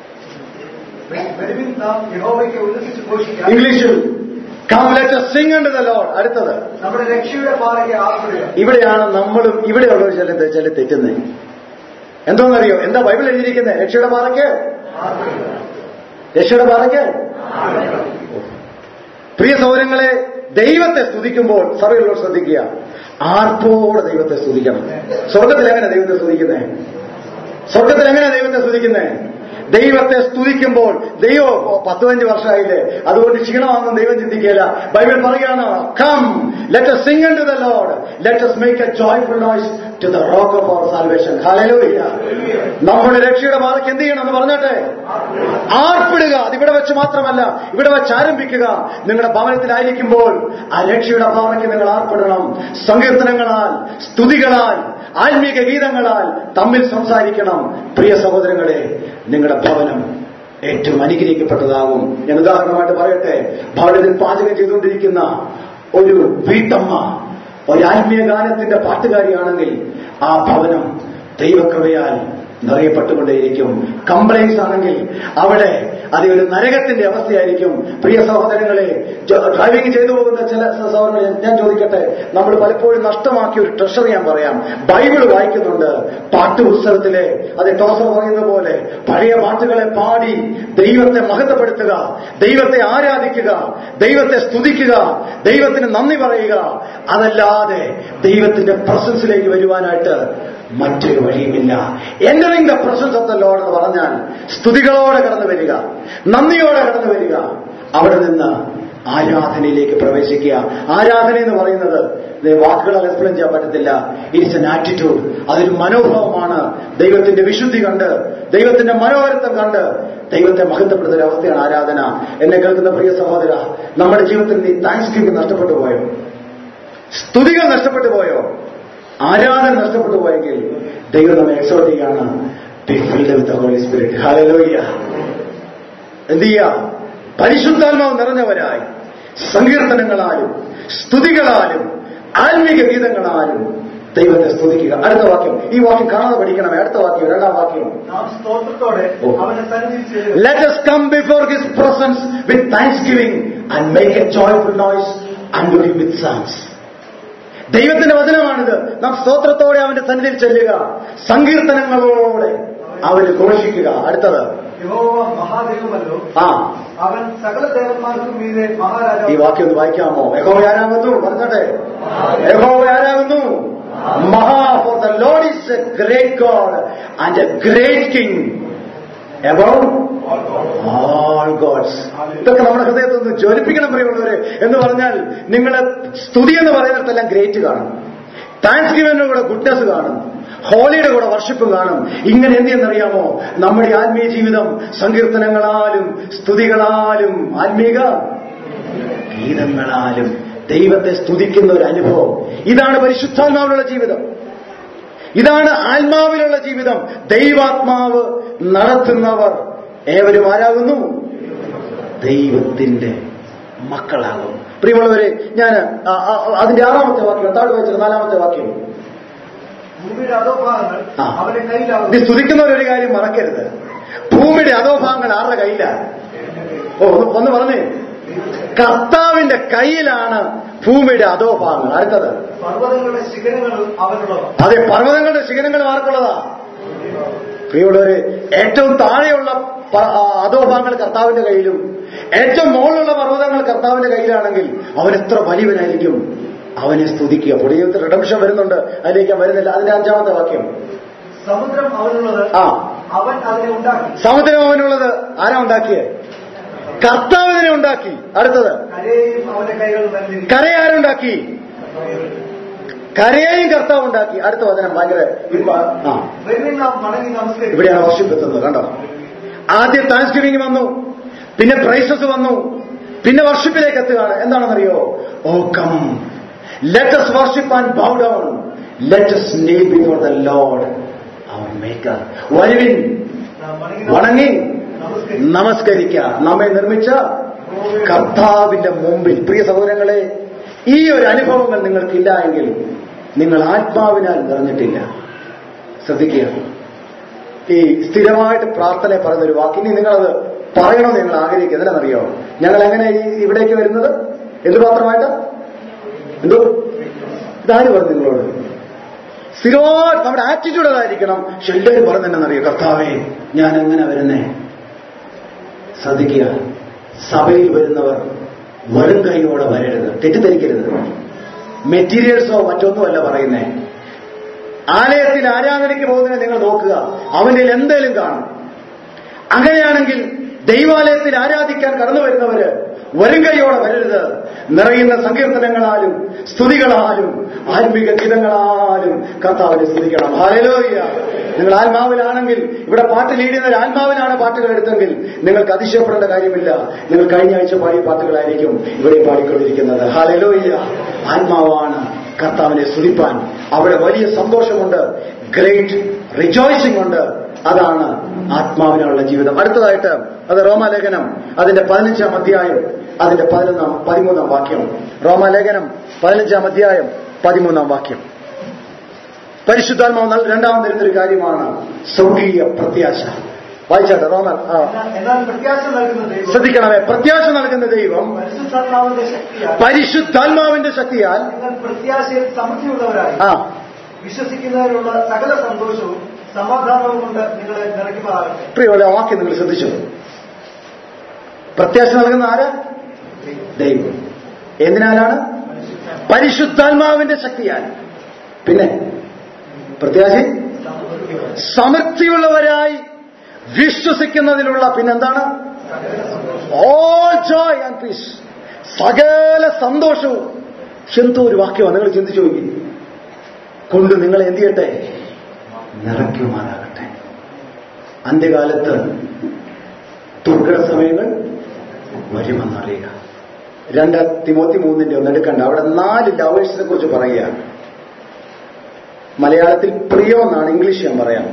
വരുവിൻ നാം യഹോവയ്ക്ക് ഉല്ലസിച്ച് ഘോഷിക്കാം ഇംഗ്ലീഷിൽ കം ലെറ്റ് സിംഗ് ഉണ്ട് ദ ലോഡ് അടുത്തത് നമ്മുടെ രക്ഷയുടെ പാറയ്ക്ക് ആർപ്പെടുക ഇവിടെയാണ് നമ്മളും ഇവിടെയുള്ളവർ ചില ചില തെറ്റുന്നത് എന്തോന്നറിയോ എന്താ ബൈബിൾ എഴുതിയിരിക്കുന്നത് രക്ഷയുടെ പാറയ്ക്ക് ആർപ്പെടുക രക്ഷയുടെ പാറയ്ക്ക് പ്രിയ സൗരങ്ങളെ ദൈവത്തെ സ്തുതിക്കുമ്പോൾ സഭയിലുള്ളവർ ശ്രദ്ധിക്കുക ആർപ്പോടെ ദൈവത്തെ സ്തുതിക്കണം സ്വർഗത്തിൽ എങ്ങനെ ദൈവത്തെ സ്തുതിക്കുന്നേ സ്വർഗത്തിൽ എങ്ങനെ ദൈവത്തെ സ്തുതിക്കുന്നേ ദൈവത്തെ സ്തുതിക്കുമ്പോൾ ദൈവം ഓ, പത്ത് പതിനഞ്ച് വർഷമായില്ലേ അതുകൊണ്ട് ക്ഷീണമാണെന്ന് ദൈവം ചിന്തിക്കുകയില്ല ബൈബിൾ പറയുകയാണ് come let sing to the Lord let us make a joyful noise to the rock of our salvation hallelujah നമ്മുടെ രക്ഷയുടെ മാർക്ക് എന്ത് ചെയ്യണം എന്ന് പറഞ്ഞാട്ടെ ആർപ്പിടുക അതിവിടെ വെച്ച് മാത്രമല്ല ഇവിടെ വെച്ച് ആരംഭിക്കുക നിങ്ങളുടെ ഭവനത്തിലായിരിക്കുമ്പോൾ ആ രക്ഷയുടെ ഭാവനയ്ക്ക് നിങ്ങൾ ആർപ്പിടണം സങ്കീർത്തനങ്ങളാൽ സ്തുതികളാൽ ആത്മീക ഗീതങ്ങളാൽ തമ്മിൽ സംസാരിക്കണം പ്രിയ സഹോദരങ്ങളെ നിങ്ങളുടെ ഭവനം ഏറ്റവും അനുഗ്രഹിക്കപ്പെട്ടതാകും ഞാൻ ഉദാഹരണമായിട്ട് പറയട്ടെ ഭവനത്തിൽ പാചകം ചെയ്തുകൊണ്ടിരിക്കുന്ന ഒരു വീട്ടമ്മ ഒരു ആത്മീയ ഗാനത്തിന്റെ പാട്ടുകാരിയാണെങ്കിൽ ആ ഭവനം ദൈവകൃപയാൽ നിറയപ്പെട്ടുകൊണ്ടേയിരിക്കും കംപ്ലൈൻസ് ആണെങ്കിൽ അവിടെ അത് ഒരു നരകത്തിന്റെ അവസ്ഥയായിരിക്കും പ്രിയ സഹോദരങ്ങളെ ജ- ഡ്രൈവിംഗ് ചെയ്തു പോകുന്ന ചില സഹോദരങ്ങളെ ഞാൻ ചോദിക്കട്ടെ നമ്മൾ പലപ്പോഴും നഷ്ടമാക്കിയ ഒരു ട്രഷർ ഞാൻ പറയാം ബൈബിൾ വായിക്കുന്നുണ്ട് പാട്ട് പുസ്തകത്തിലെ അത് ടോസർ പറയുന്ന പോലെ പഴയ പാട്ടുകളെ പാടി ദൈവത്തെ മഹത്വപ്പെടുത്തുക ദൈവത്തെ ആരാധിക്കുക ദൈവത്തെ സ്തുതിക്കുക ദൈവത്തിന് നന്ദി പറയുക അതല്ലാതെ ദൈവത്തിന്റെ പ്രസൻസിലേക്ക് വരുവാനായിട്ട് മറ്റൊരു വഴിയുമില്ല entering the presence of the Lord എന്ന് പറഞ്ഞാൽ സ്തുതികളോടെ കടന്നു വരിക നന്ദിയോടെ കടന്നു വരിക അവിടെ നിന്ന് ആരാധനയിലേക്ക് പ്രവേശിക്കുക ആരാധന എന്ന് പറയുന്നത് ഇത് വാക്കുകളാൽ എക്സ്പ്ലെയിൻ ചെയ്യാൻ പറ്റത്തില്ല ഇറ്റ്സ് എൻ ആറ്റിറ്റ്യൂഡ് അതൊരു മനോഭാവമാണ് ദൈവത്തിന്റെ വിശുദ്ധി കണ്ട് ദൈവത്തിന്റെ മനോഹരത്വം കണ്ട് ദൈവത്തെ മഹത്വപ്പെടുന്ന ഒരു അവസ്ഥയാണ് ആരാധന എന്നെ കേൾക്കുന്ന പ്രിയ സഹോദര നമ്മുടെ ജീവിതത്തിൽ നീ താങ്ക്സ് ഗിവിംഗ് നഷ്ടപ്പെട്ടു പോയോ സ്തുതികൾ നഷ്ടപ്പെട്ടു പോയോ ആരാധന നഷ്ടപ്പെട്ടു പോയെങ്കിൽ ദൈവം നമ്മെ എക്സോർട്ട് ചെയ്യാണ് be filled with Holy Spirit hallelujah എന്ത് ചെയ്യുക പരിശുദ്ധാത്മാവ് നിറഞ്ഞവരായി സങ്കീർത്തനങ്ങളാലും സ്തുതികളാലും ആത്മീക ഗീതങ്ങളാലും ദൈവത്തെ സ്തുതിക്കുക അടുത്ത വാക്യം ഈ വാക്യം കാണാതെ പഠിക്കണമേ അടുത്ത വാക്യം രണ്ടാം വാക്യം നാം സ്തോത്രത്തോടെ ഓ. അവനെ സന്നിധിയിൽ ചേരുക Let us come before His presence with thanksgiving and make a joyful noise unto Him with psalms. ദൈവത്തിന്റെ വചനമാണിത് നാം സ്തോത്രത്തോടെ അവന്റെ സന്നിധിയിൽ ചെല്ലുക സങ്കീർത്തനങ്ങളോടെ അവന് ഘോഷിക്കുക അടുത്തത് യഹോവ മഹാദൈവമല്ലോ ആ അവൻ സകല ദേവന്മാർക്കും മീതെ ഈ മഹാരാജാവ് വാക്യം ഒന്ന് വായിക്കാമോ യഹോവ ആരാകുന്നു പറഞ്ഞോട്ടെ യഹോവ ആരാകുന്നു മഹാ for the Lord is a great God and a great king about all gods ഇതൊക്കെ നമ്മുടെ ഹൃദയത്തിൽ നിന്ന് ജ്വലിപ്പിക്കണം പ്രിയമുള്ളവരെ എന്ന് പറഞ്ഞാൽ നിങ്ങളെ സ്തുതി എന്ന് പറയുന്നിടത്തെല്ലാം ഗ്രേറ്റ് കാണും താങ്ക്സ് ഗിവന്റെ കൂടെ ഗുഡ്നസ് കാണും ഹോളിയുടെ കൂടെ വർഷിപ്പ് കാണും ഇങ്ങനെ എന്ത് എന്നറിയാമോ നമ്മുടെ ആത്മീയ ജീവിതം സങ്കീർത്തനങ്ങളാലും സ്തുതികളാലും ആത്മീക ഗീതങ്ങളാലും ദൈവത്തെ സ്തുതിക്കുന്ന ഒരു അനുഭവം ഇതാണ് പരിശുദ്ധാത്മാവിലുള്ള ജീവിതം ഇതാണ് ആത്മാവിലുള്ള ജീവിതം ദൈവാത്മാവ് നടത്തുന്നവർ ഏവരും ആരാകുന്നു ദൈവത്തിന്റെ മക്കളാകും പ്രിയമുള്ളവരെ ഞാൻ അതിന്റെ ആറാമത്തെ വാക്യം താഴെ വെച്ചത് നാലാമത്തെ വാക്യം ഭൂമിയുടെ അധോഭാഗങ്ങൾ ആ. അവന്റെ ഇത് കയ്യിലാവുന്നു സ്തുതിക്കുന്നവരൊരു കാര്യം മറക്കരുത് ഭൂമിയുടെ അധോഭാഗങ്ങൾ ആരുടെ കയ്യിലാണ് ഓ ഒന്ന് ഒന്ന് പറഞ്ഞേ കർത്താവിന്റെ കയ്യിലാണ് ഭൂമിയുടെ അധോഭാഗങ്ങൾ അടുത്തത് പർവ്വതങ്ങളുടെ ശിഖരങ്ങളും അവനുള്ളവ അതെ പർവ്വതങ്ങളുടെ ശിഖരങ്ങൾ ആർക്കുള്ളതാ പ്രിയമുള്ളവര് ഏറ്റവും താഴെയുള്ള പ- ആ അധോഭാഗങ്ങൾ കർത്താവിന്റെ കയ്യിലും ഏറ്റവും മുകളിലുള്ള പർവ്വതങ്ങൾ കർത്താവിന്റെ കയ്യിലാണെങ്കിൽ അവൻ എത്ര വലിയവനായിരിക്കും അവനെ സ്തുതിക്കുക പുതിയത്തിൽ റിഡംഷൻ വരുന്നുണ്ട് അതിലേക്ക് ഞാൻ വരുന്നില്ല അതിന്റെ അഞ്ചാമത്തെ വാക്യം സമുദ്രം അവനുള്ളത് ആ അവൻ അതിനെ ഉണ്ടാക്കി സമുദ്രം അവനുള്ളത് ആരാ ഉണ്ടാക്കിയത് കർത്താവിനെ ഉണ്ടാക്കി അടുത്തത് കരയെയും അവന്റെ കൈകൾ നൽകി കരയെ ആരുണ്ടാക്കി കരയെയും കർത്താവ് ഉണ്ടാക്കി അടുത്ത വചനം ഭയങ്കര ഇപ്പ- ആ വരുവിൻ നാം മടങ്ങി നമസ്കരിക്കും ഇവിടെയാണ് വർഷിപ്പ് എത്തുന്നത് കണ്ടോ ആദ്യം താങ്ക്സ് ഗിവിംഗ് വന്നു പിന്നെ പ്രൈസസ് വന്നു പിന്നെ വർഷിപ്പിലേക്ക് എത്തുകയാണ് എന്താണെന്നറിയോ O come let's worship and bow down let's kneel before the Lord our maker വരുവിൻ നാം മടങ്ങി വണങ്ങി നമസ്കരിക്കും നമസ്കരിക്കുക നമ്മെ നിർമ്മിച്ച കർത്താവിന്റെ മുമ്പിൽ പ്രിയ സഹോദരങ്ങളെ ഈ ഒരു അനുഭവങ്ങൾ നിങ്ങൾക്കില്ല എങ്കിൽ നിങ്ങൾ ആത്മാവിനാൽ നിറഞ്ഞിട്ടില്ല ശ്രദ്ധിക്കുക ഈ സ്ഥിരമായിട്ട് പ്രാർത്ഥന പറയുന്ന ഒരു വാക്ക് ഇനി നിങ്ങളത് പറയണമെന്ന് ഞങ്ങൾ ആഗ്രഹിക്കുന്നത് എന്തിനാണെന്നറിയോ ഞങ്ങൾ എങ്ങനെ ഈ ഇവിടേക്ക് വരുന്നത് എന്ത് മാത്രമായിട്ട് എന്തോ ഇതാര് പറഞ്ഞു നിങ്ങളോട് സ്ഥിരമായിട്ട് നമ്മുടെ ആറ്റിറ്റ്യൂഡ് അതായിരിക്കണം പക്ഷെ എല്ലാവരും പറഞ്ഞെന്നറിയോ കർത്താവേ ഞാൻ എങ്ങനെ വരുന്നേ ശ്രദ്ധിക്കുക സഭയിൽ വരുന്നവർ വരും കൈയോടെ വരരുത് തെറ്റിദ്ധരിക്കരുത് മെറ്റീരിയൽസോ മറ്റൊന്നുമല്ല പറയുന്നേ ആലയത്തിൽ ആരാധനയ്ക്ക് പോകുന്നതിനെ നിങ്ങൾ നോക്കുക അവനിൽ എന്തേലും കാണും അങ്ങനെയാണെങ്കിൽ ദൈവാലയത്തിൽ ആരാധിക്കാൻ കടന്നു വരുന്നവര് വരും കൈയോടെ വരരുത് നിറയുന്ന സങ്കീർത്തനങ്ങളാലും സ്തുതികളാലും ആത്മിക ഗീതങ്ങളാലും കർത്താവിനെ സ്തുതിക്കണം ഹാലലോയ്യ നിങ്ങൾ ആത്മാവിലാണെങ്കിൽ ഇവിടെ പാട്ട് ലീഡ് ചെയ്യുന്ന ഒരു ആത്മാവിലാണ് പാട്ടുകൾ എടുത്തെങ്കിൽ നിങ്ങൾക്ക് അതിശയപ്പെടേണ്ട കാര്യമില്ല നിങ്ങൾ കഴിഞ്ഞ ആഴ്ച പാടിയ പാട്ടുകളായിരിക്കും ഇവിടെ പാടിക്കൊണ്ടിരിക്കുന്നത് ഹാലലോയ്യ ആത്മാവാണ് കർത്താവിനെ സ്തുതിപ്പാൻ അവിടെ വലിയ സന്തോഷമുണ്ട് ഗ്രേറ്റ് റിജോയ്സിംഗ് ഉണ്ട് അതാണ് ആത്മാവിനുള്ള ജീവിതം അടുത്തതായിട്ട് അത് റോമാലേഖനം അതിന്റെ പതിനഞ്ചാം അധ്യായം അതിന്റെ പതിനൊന്നാം പതിമൂന്നാം വാക്യം റോമാലേഖനം പതിനഞ്ചാം അധ്യായം പതിമൂന്നാം വാക്യം പരിശുദ്ധാത്മാവ് നല്ല രണ്ടാമത് വരുന്നൊരു കാര്യമാണ് സ്വർഗീയ പ്രത്യാശ വായിച്ചാട്ടെ റോമൻ ആ എന്നാൽ- എന്നാൽ പ്രത്യാശ നൽകുന്ന ദൈവം ശ്രദ്ധിക്കണമേ പ്രത്യാശ നൽകുന്ന ദൈവം പരിശുദ്ധാത്മാവിന്റെ ശക്തിയാൽ പരിശുദ്ധാത്മാവിന്റെ ശക്തിയാൽ നിങ്ങൾ പ്രത്യാശയിൽ സമൃദ്ധിയുള്ളവരായി ആ വിശ്വസിക്കുന്നതിനുള്ള സകല സന്തോഷവും സമാധാനവും കൊണ്ട് നിങ്ങളെ നിറയ്ക്കുമാറാകട്ടെ പ്രിയമുള്ള ആ വാക്യം നിങ്ങൾ ശ്രദ്ധിച്ചു പ്രത്യാശ നൽകുന്ന ആര് ദൈവം എന്തിനാലാണ് പരിശുദ്ധാത്മാവിന്റെ ശക്തിയാൽ പിന്നെ പ്രത്യാശ സമൃദ്ധിയുള്ളവരായി വിശ്വസിക്കുന്നതിലുള്ള പിന്നെന്താണ് ഓൾ ജോയ് ആൻഡ് പീസ് സകല സന്തോഷവും എന്തോ ഒരു വാക്യമാണ് നിങ്ങൾ ചിന്തിച്ചു നോക്കി കൊണ്ട് നിങ്ങളെ എന്ത് ചെയ്യട്ടെ നിറയ്ക്കുമാറാകട്ടെ അന്ത്യകാലത്ത് ദുർഘട സമയങ്ങൾ വരുമെന്നറിയുക രണ്ട് തിമോത്തി മൂന്നിന്റെ ഒന്ന് എടുക്കണ്ട അവിടെ നാല് ലവേഴ്സിനെ കുറിച്ച് പറയുകയാണ് മലയാളത്തിൽ പ്രിയം എന്നാണ് ഇംഗ്ലീഷ് ഞാൻ പറയാം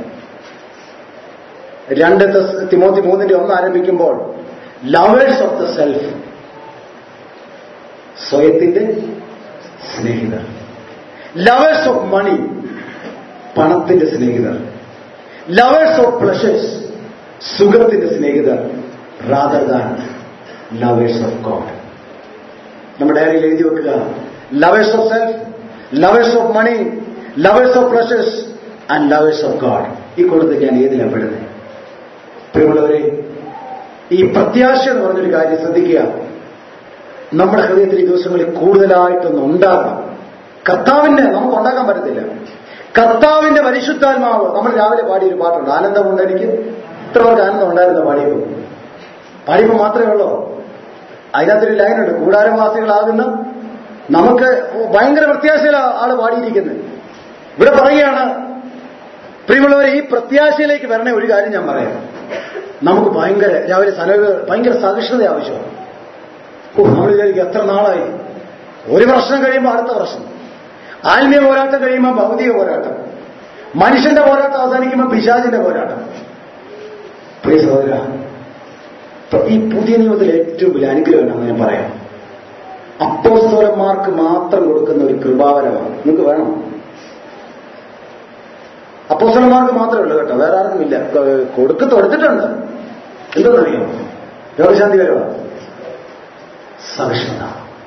രണ്ട് തെസ്- തിമോത്തി മൂന്നിന്റെ ഒന്ന് ആരംഭിക്കുമ്പോൾ ലവേഴ്സ് ഓഫ് ദ സെൽഫ് സ്വയത്തിന്റെ സ്നേഹിതർ ലവേഴ്സ് ഓഫ് മണി പണത്തിന്റെ സ്നേഹിതർ ലവേഴ്സ് ഓഫ് പ്ലഷേഴ്സ് സുഖത്തിന്റെ സ്നേഹിതർ rather than lovers of God നമ്മുടെ ഡയറിയിൽ എഴുതി വെക്കുക lovers of self lovers of money lovers of pleasures and lovers of God ഈ കൂട്ടത്തിൽ ഞാൻ ഏതിലാണ് പെടുന്നത് പ്രിയമുള്ളവരെ ഈ പ്രത്യാശ എന്ന് പറഞ്ഞൊരു കാര്യം ശ്രദ്ധിക്കുക നമ്മുടെ ഹൃദയത്തിൽ ഈ ദിവസങ്ങളിൽ കൂടുതലായിട്ടൊന്ന് ഉണ്ടാകണം കർത്താവിന്റെ നമുക്ക് ഉണ്ടാക്കാൻ പറ്റത്തില്ല കർത്താവിന്റെ പരിശുദ്ധാത്മാവ് നമ്മൾ രാവിലെ പാടിയൊരു പാട്ടുണ്ട് ആനന്ദമുണ്ട് എനിക്ക് ഇത്ര പേർക്ക് ആനന്ദം ഉണ്ടായിരുന്ന പാടിയപ്പോൾ പാടിയപ്പോൾ മാത്രമേ ഉള്ളൂ അതിനകത്തൊരു ലൈനുണ്ട് കൂടാരവാസികളാകുന്ന നമുക്ക് ഭയങ്കര പ്രത്യാശയില ആള് പാടിയിരിക്കുന്നത് ഇവിടെ പറയുകയാണ് പ്രിയമുള്ളവരെ ഈ പ്രത്യാശയിലേക്ക് വരണേ ഒരു കാര്യം ഞാൻ പറയാം നമുക്ക് ഭയങ്കര രാവിലെ സലവ് ഭയങ്കര സഹിഷ്ണുത ആവശ്യമാണ് ഓ നമ്മൾ വിചാരിക്കും എത്ര നാളായി ഒരു പ്രശ്നം കഴിയുമ്പോൾ അടുത്ത പ്രശ്നം ആത്മീയ പോരാട്ടം കഴിയുമ്പോൾ ഭൗതിക പോരാട്ടം മനുഷ്യന്റെ പോരാട്ടം അവസാനിക്കുമ്പോൾ പിശാചിന്റെ പോരാട്ടം പ്രിയ സഹോദര ഇപ്പൊ ഈ പുതിയ നിയമത്തിൽ ഏറ്റവും വലിയ അനുഗ്രഹമാണെന്ന് ഞാൻ പറയാം അപ്പോസ്തോലന്മാർക്ക് മാത്രം കൊടുക്കുന്ന ഒരു കൃപാവരമാണ് നിങ്ങൾക്ക് വേണം അപ്പോസ്തലന്മാർക്ക് മാത്രമേ ഉള്ളൂ കേട്ടോ വേറെ ആർക്കും ഇല്ല കൊടുക്ക് കൊടുത്തിട്ടുണ്ട് എന്തെന്നറിയോ രോഗശാന്തി വരവാ സഹിഷ്ണുത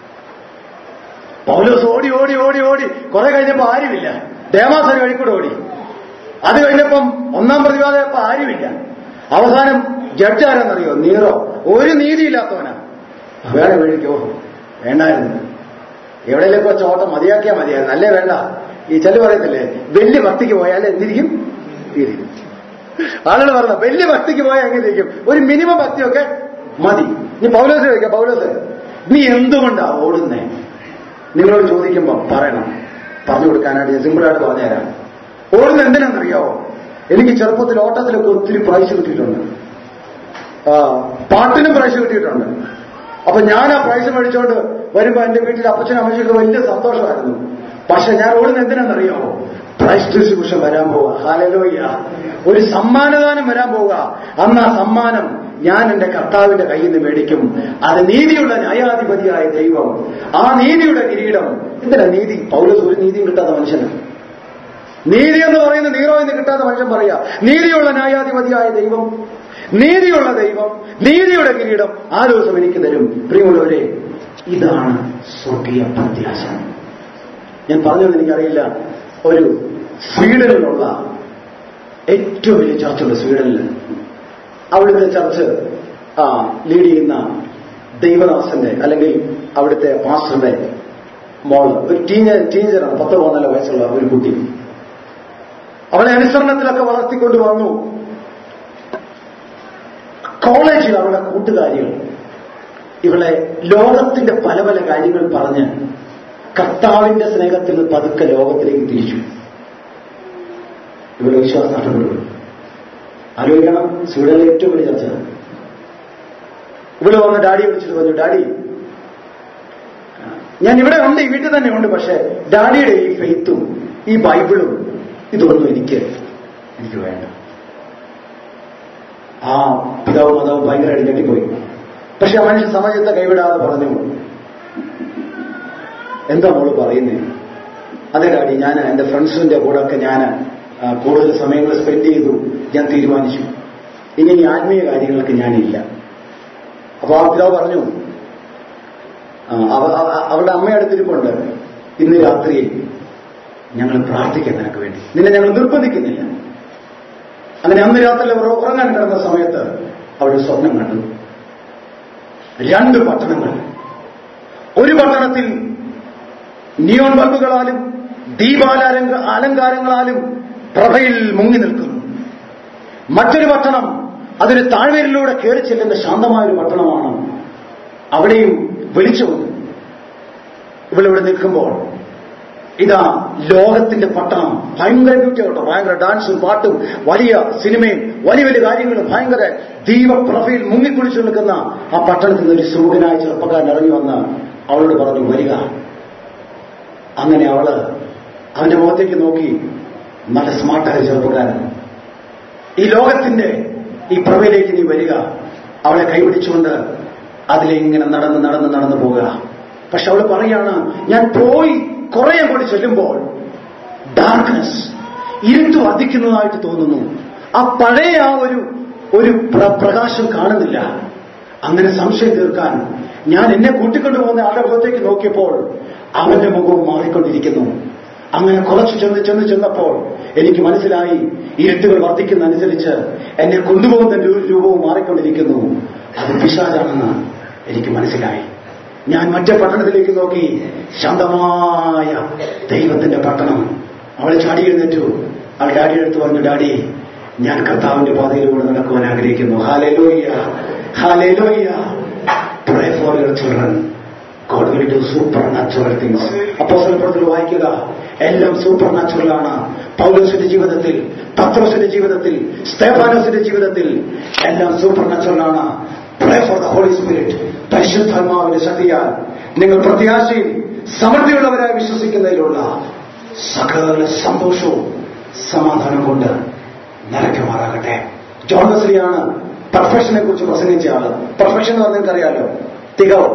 പൗലോസ് ഓടി ഓടി ഓടി ഓടി കുറെ കഴിഞ്ഞപ്പോ ആരുമില്ല ദേമാസ് ഒരു വഴിക്കൂടെ ഓടി അത് കഴിഞ്ഞപ്പം ഒന്നാം പ്രതിവാദയപ്പോ ആരുമില്ല അവസാനം ജഡ്ജ് ആരെന്നറിയോ നീറോ ഒരു നീതിയില്ലാത്തവനാ വേറെ വഴിക്കോ വേണ്ടായിരുന്നു എവിടെയൊക്കെ വെച്ച ഓട്ടം മതിയാക്കിയാൽ മതിയായിരുന്നു അല്ലേ വേണ്ട ഈ ചെല്ലു പറയത്തില്ലേ വലിയ ഭക്തിക്ക് പോയാൽ എന്തിരിക്കും ഇരിക്കും ആളുകൾ പറഞ്ഞ വലിയ ഭക്തിക്ക് പോയാൽ എങ്ങനെ ഇരിക്കും ഒരു മിനിമം ഭക്തിയൊക്കെ മതി നീ പൗലോസ് ചോദിക്കാം പൗലോസ് നീ എന്തുകൊണ്ടാ ഓടുന്നേ നിങ്ങളോട് ചോദിക്കുമ്പോൾ പറയണം പറഞ്ഞു കൊടുക്കാനായിട്ട് ഞാൻ സിമ്പിളായിട്ട് പറഞ്ഞുതരാം ഓടുന്ന എന്തിനാണെന്നറിയാവോ എനിക്ക് ചെറുപ്പത്തിൽ ഓട്ടത്തിലൊക്കെ ഒത്തിരി പ്രൈസ് കിട്ടിയിട്ടുണ്ട് ആ, പാട്ടിനും പ്രൈസ് കിട്ടിയിട്ടുണ്ട് അപ്പൊ ഞാൻ ആ പ്രൈസ് മേടിച്ചോണ്ട് വരുമ്പോ എന്റെ വീട്ടിൽ അപ്പച്ചനും അമ്മച്ചൊക്കെ വലിയ സന്തോഷമായിരുന്നു പക്ഷെ ഞാൻ ഓടുന്ന എന്തിനാണെന്നറിയാമോ പ്രൈസ് ഡിസ്ട്രിബ്യൂഷൻ വരാൻ പോവുക ഹാലലോയ്യ ഒരു സമ്മാനദാനം വരാൻ പോവുക അന്ന് ആ സമ്മാനം ഞാൻ എന്റെ കർത്താവിന്റെ കയ്യിൽ നിന്ന് മേടിക്കും അത് നീതിയുള്ള ന്യായാധിപതിയായ ദൈവം ആ നീതിയുടെ കിരീടം എന്തിനാ നീതി പൗലോസ് ഒരു നീതിയും കിട്ടാത്ത മനുഷ്യനാണ് നീതി എന്ന് പറയുന്ന നീറോ എന്ന് കിട്ടാത്ത മനുഷ്യൻ പറയാ നീതിയുള്ള ന്യായാധിപതിയായ ദൈവം നീതിയുള്ള ദൈവം നീതിയുടെ കിരീടം ആ ദിവസം എനിക്ക് തരും പ്രിയമുള്ളവരെ ഇതാണ് സ്വർഗീയ പ്രത്യാശ ഞാൻ പറഞ്ഞത് എനിക്കറിയില്ല ഒരു സ്വീഡനിലുള്ള ഏറ്റവും വലിയ ചർച്ചുണ്ട് സ്വീഡനിൽ അവിടുത്തെ ചർച്ച് ആ ലീഡ് ചെയ്യുന്ന ദൈവദാസന്റെ അല്ലെങ്കിൽ അവിടുത്തെ പാസ്റ്ററുടെ മോള് ഒരു ടീനേജ് ടീനേജറാണ് പത്ത് പതിനാല് വയസ്സുള്ള ഒരു കുട്ടി അവളെ അനുസരണത്തിലൊക്കെ വളർത്തിക്കൊണ്ട് വന്നു കോളേജിൽ അവളുടെ കൂട്ടുകാരികൾ ഇവളെ ലോകത്തിന്റെ പല പല കാര്യങ്ങൾ പറഞ്ഞ് കർത്താവിന്റെ സ്നേഹത്തിൽ നിന്ന് പതുക്കെ ലോകത്തിലേക്ക് തിരിച്ചു ഇവരുടെ വിശ്വാസം നഷ്ടപ്പെട്ടു ആലോചിക്കണം സ്വീഡനിലെ ഏറ്റവും വലിയ ചർച്ച ഇവിടെ വന്ന് ഡാഡി വിളിച്ചിട്ട് പറഞ്ഞു ഡാഡി ഞാൻ ഇവിടെ ഉണ്ട് ഈ വീട്ടിൽ തന്നെ ഉണ്ട് പക്ഷെ ഡാഡിയുടെ ഈ ഫെയ്ത്തും ഈ ബൈബിളും ഇതൊന്നും എനിക്ക് എനിക്ക് വേണ്ട ആ പിതാവ് മാതാവ് ഭയങ്കരമായിട്ട് ഞെട്ടിപ്പോയി പക്ഷെ ആ മനുഷ്യൻ സമാജത്തെ കൈവിടാതെ പറഞ്ഞു എന്താ മോള് പറയുന്നേ അതെ ഡാഡി ഞാൻ എന്റെ ഫ്രണ്ട്സിന്റെ കൂടെ ഒക്കെ ഞാൻ ആ, കൂടുതൽ സമയങ്ങൾ സ്പെൻഡ് ചെയ്തു ഞാൻ തീരുമാനിച്ചു ഇനി ഈ ആത്മീയ കാര്യങ്ങൾക്ക് ഞാനില്ല അപ്പൊ ആ പിതാവ് പറഞ്ഞു ആ, അവ- അവ- അവളുടെ അമ്മ അടുത്തിരിപ്പുണ്ട് ഇന്ന് രാത്രിയിൽ ഞങ്ങൾ പ്രാർത്ഥിക്കാം നിനക്ക് വേണ്ടി നിന്നെ ഞങ്ങൾ നിർബന്ധിക്കുന്നില്ല അങ്ങനെ അന്ന് രാത്രി അവർ ഉറങ്ങാൻ കിടന്ന സമയത്ത് അവൾ സ്വപ്നം കണ്ടു രണ്ട് പട്ടണങ്ങൾ ഒരു പട്ടണത്തിൽ നിയോൺ ബൾബുകളാലും ദീപാലങ്ക അലങ്കാരങ്ങളാലും പ്രഭയിൽ മുങ്ങി നിൽക്കുന്നു മറ്റൊരു പട്ടണം അതൊരു താഴ്വരയിലൂടെ കയറി ചെല്ലുന്ന ശാന്തമായ ഒരു പട്ടണമാണ് അവിടെയും വെളിച്ചമുണ്ട് ഇവളിവിടെ നിൽക്കുമ്പോൾ ഇതാ ലോകത്തിന്റെ പട്ടണം ഭയങ്കര ബ്യൂട്ടി കേട്ടോ ഭയങ്കര ഡാൻസും പാട്ടും വലിയ സിനിമയും വലിയ വലിയ കാര്യങ്ങളും ഭയങ്കര ദീപപ്രഭയിൽ മുങ്ങിക്കുളിച്ചു നിൽക്കുന്ന ആ പട്ടണത്തിൽ നിന്ന് ഒരു സൂര്യനായ ചെറുപ്പക്കാരൻ ഇറങ്ങി വന്ന് അവളോട് പറഞ്ഞു വരിക അങ്ങനെ അവള് അവന്റെ മുഖത്തേക്ക് നോക്കി നല്ല സ്മാർട്ടായ ചെറുപ്പക്കാരൻ ഈ ലോകത്തിന്റെ ഈ പ്രഭയിലേക്ക് നീ വരിക അവളെ കൈപിടിച്ചുകൊണ്ട് അതിലെ ഇങ്ങനെ നടന്ന് നടന്ന് നടന്നു പോവുക പക്ഷെ അവള് പറയാണ് ഞാൻ പോയി കുറെ അങ്ങോട്ട് ചെല്ലുമ്പോൾ ഡാർക്ക്നെസ് ഇരുട്ട് വധിക്കുന്നതായിട്ട് തോന്നുന്നു ആ പഴയ ആ ഒരു ഒരു പ്ര- പ്രകാശം കാണുന്നില്ല അങ്ങനെ സംശയം തീർക്കാൻ ഞാൻ എന്നെ കൂട്ടിക്കൊണ്ടു പോകുന്ന ആളുടെ മുഖത്തേക്ക് നോക്കിയപ്പോൾ അവന്റെ മുഖവും മാറിക്കൊണ്ടിരിക്കുന്നു അങ്ങനെ കുറച്ച് ചെന്ന് ചെന്ന് ചെന്നപ്പോൾ എനിക്ക് മനസ്സിലായി ഇരുട്ടുകൾ വർദ്ധിക്കുന്നതനുസരിച്ച് എന്നെ കൊണ്ടുപോകുന്ന ഒരു രൂപവും മാറിക്കൊണ്ടിരിക്കുന്നു അത് പിശാചാണെന്ന് എനിക്ക് മനസ്സിലായി ഞാൻ മറ്റേ പട്ടണത്തിലേക്ക് നോക്കി ശാന്തമായ ദൈവത്തിന്റെ പട്ടണം അവളെ ചാടി എഴുന്നേറ്റു അവൾ ഡാഡിയുടെ അടുത്ത് പറഞ്ഞു ഡാഡി ഞാൻ കർത്താവിന്റെ പാതയിലൂടെ നടക്കുവാൻ ആഗ്രഹിക്കുന്നു hallelujah hallelujah pray for your children God will do supernatural things അപ്പോസലപ്പുറത്തിൽ വായിക്കുക എല്ലാം സൂപ്പർ നാച്ചുറൽ ആണ് പൗലോസിന്റെ ജീവിതത്തിൽ പത്രോസിന്റെ ജീവിതത്തിൽ സ്തേഫാനോസിന്റെ ജീവിതത്തിൽ എല്ലാം സൂപ്പർ നാച്ചുറൽ ആണ് pray for the Holy Spirit പരിശുദ്ധാത്മാവിന്റെ ശക്തിയാൽ നിങ്ങൾ പ്രത്യാശയിൽ സമൃദ്ധിയുള്ളവരായി വിശ്വസിക്കുന്നതിലുള്ള സകല സന്തോഷവും സമാധാനം കൊണ്ട് നിറയ്ക്കുമാറാകട്ടെ ജോൺ ബസ്ലിയാണ് പെർഫെക്ഷനെ കുറിച്ച് പ്രസംഗിച്ച ആള് പെർഫെക്ഷൻ എന്ന് പറഞ്ഞാൽ നിങ്ങൾക്കറിയാലോ തികവ്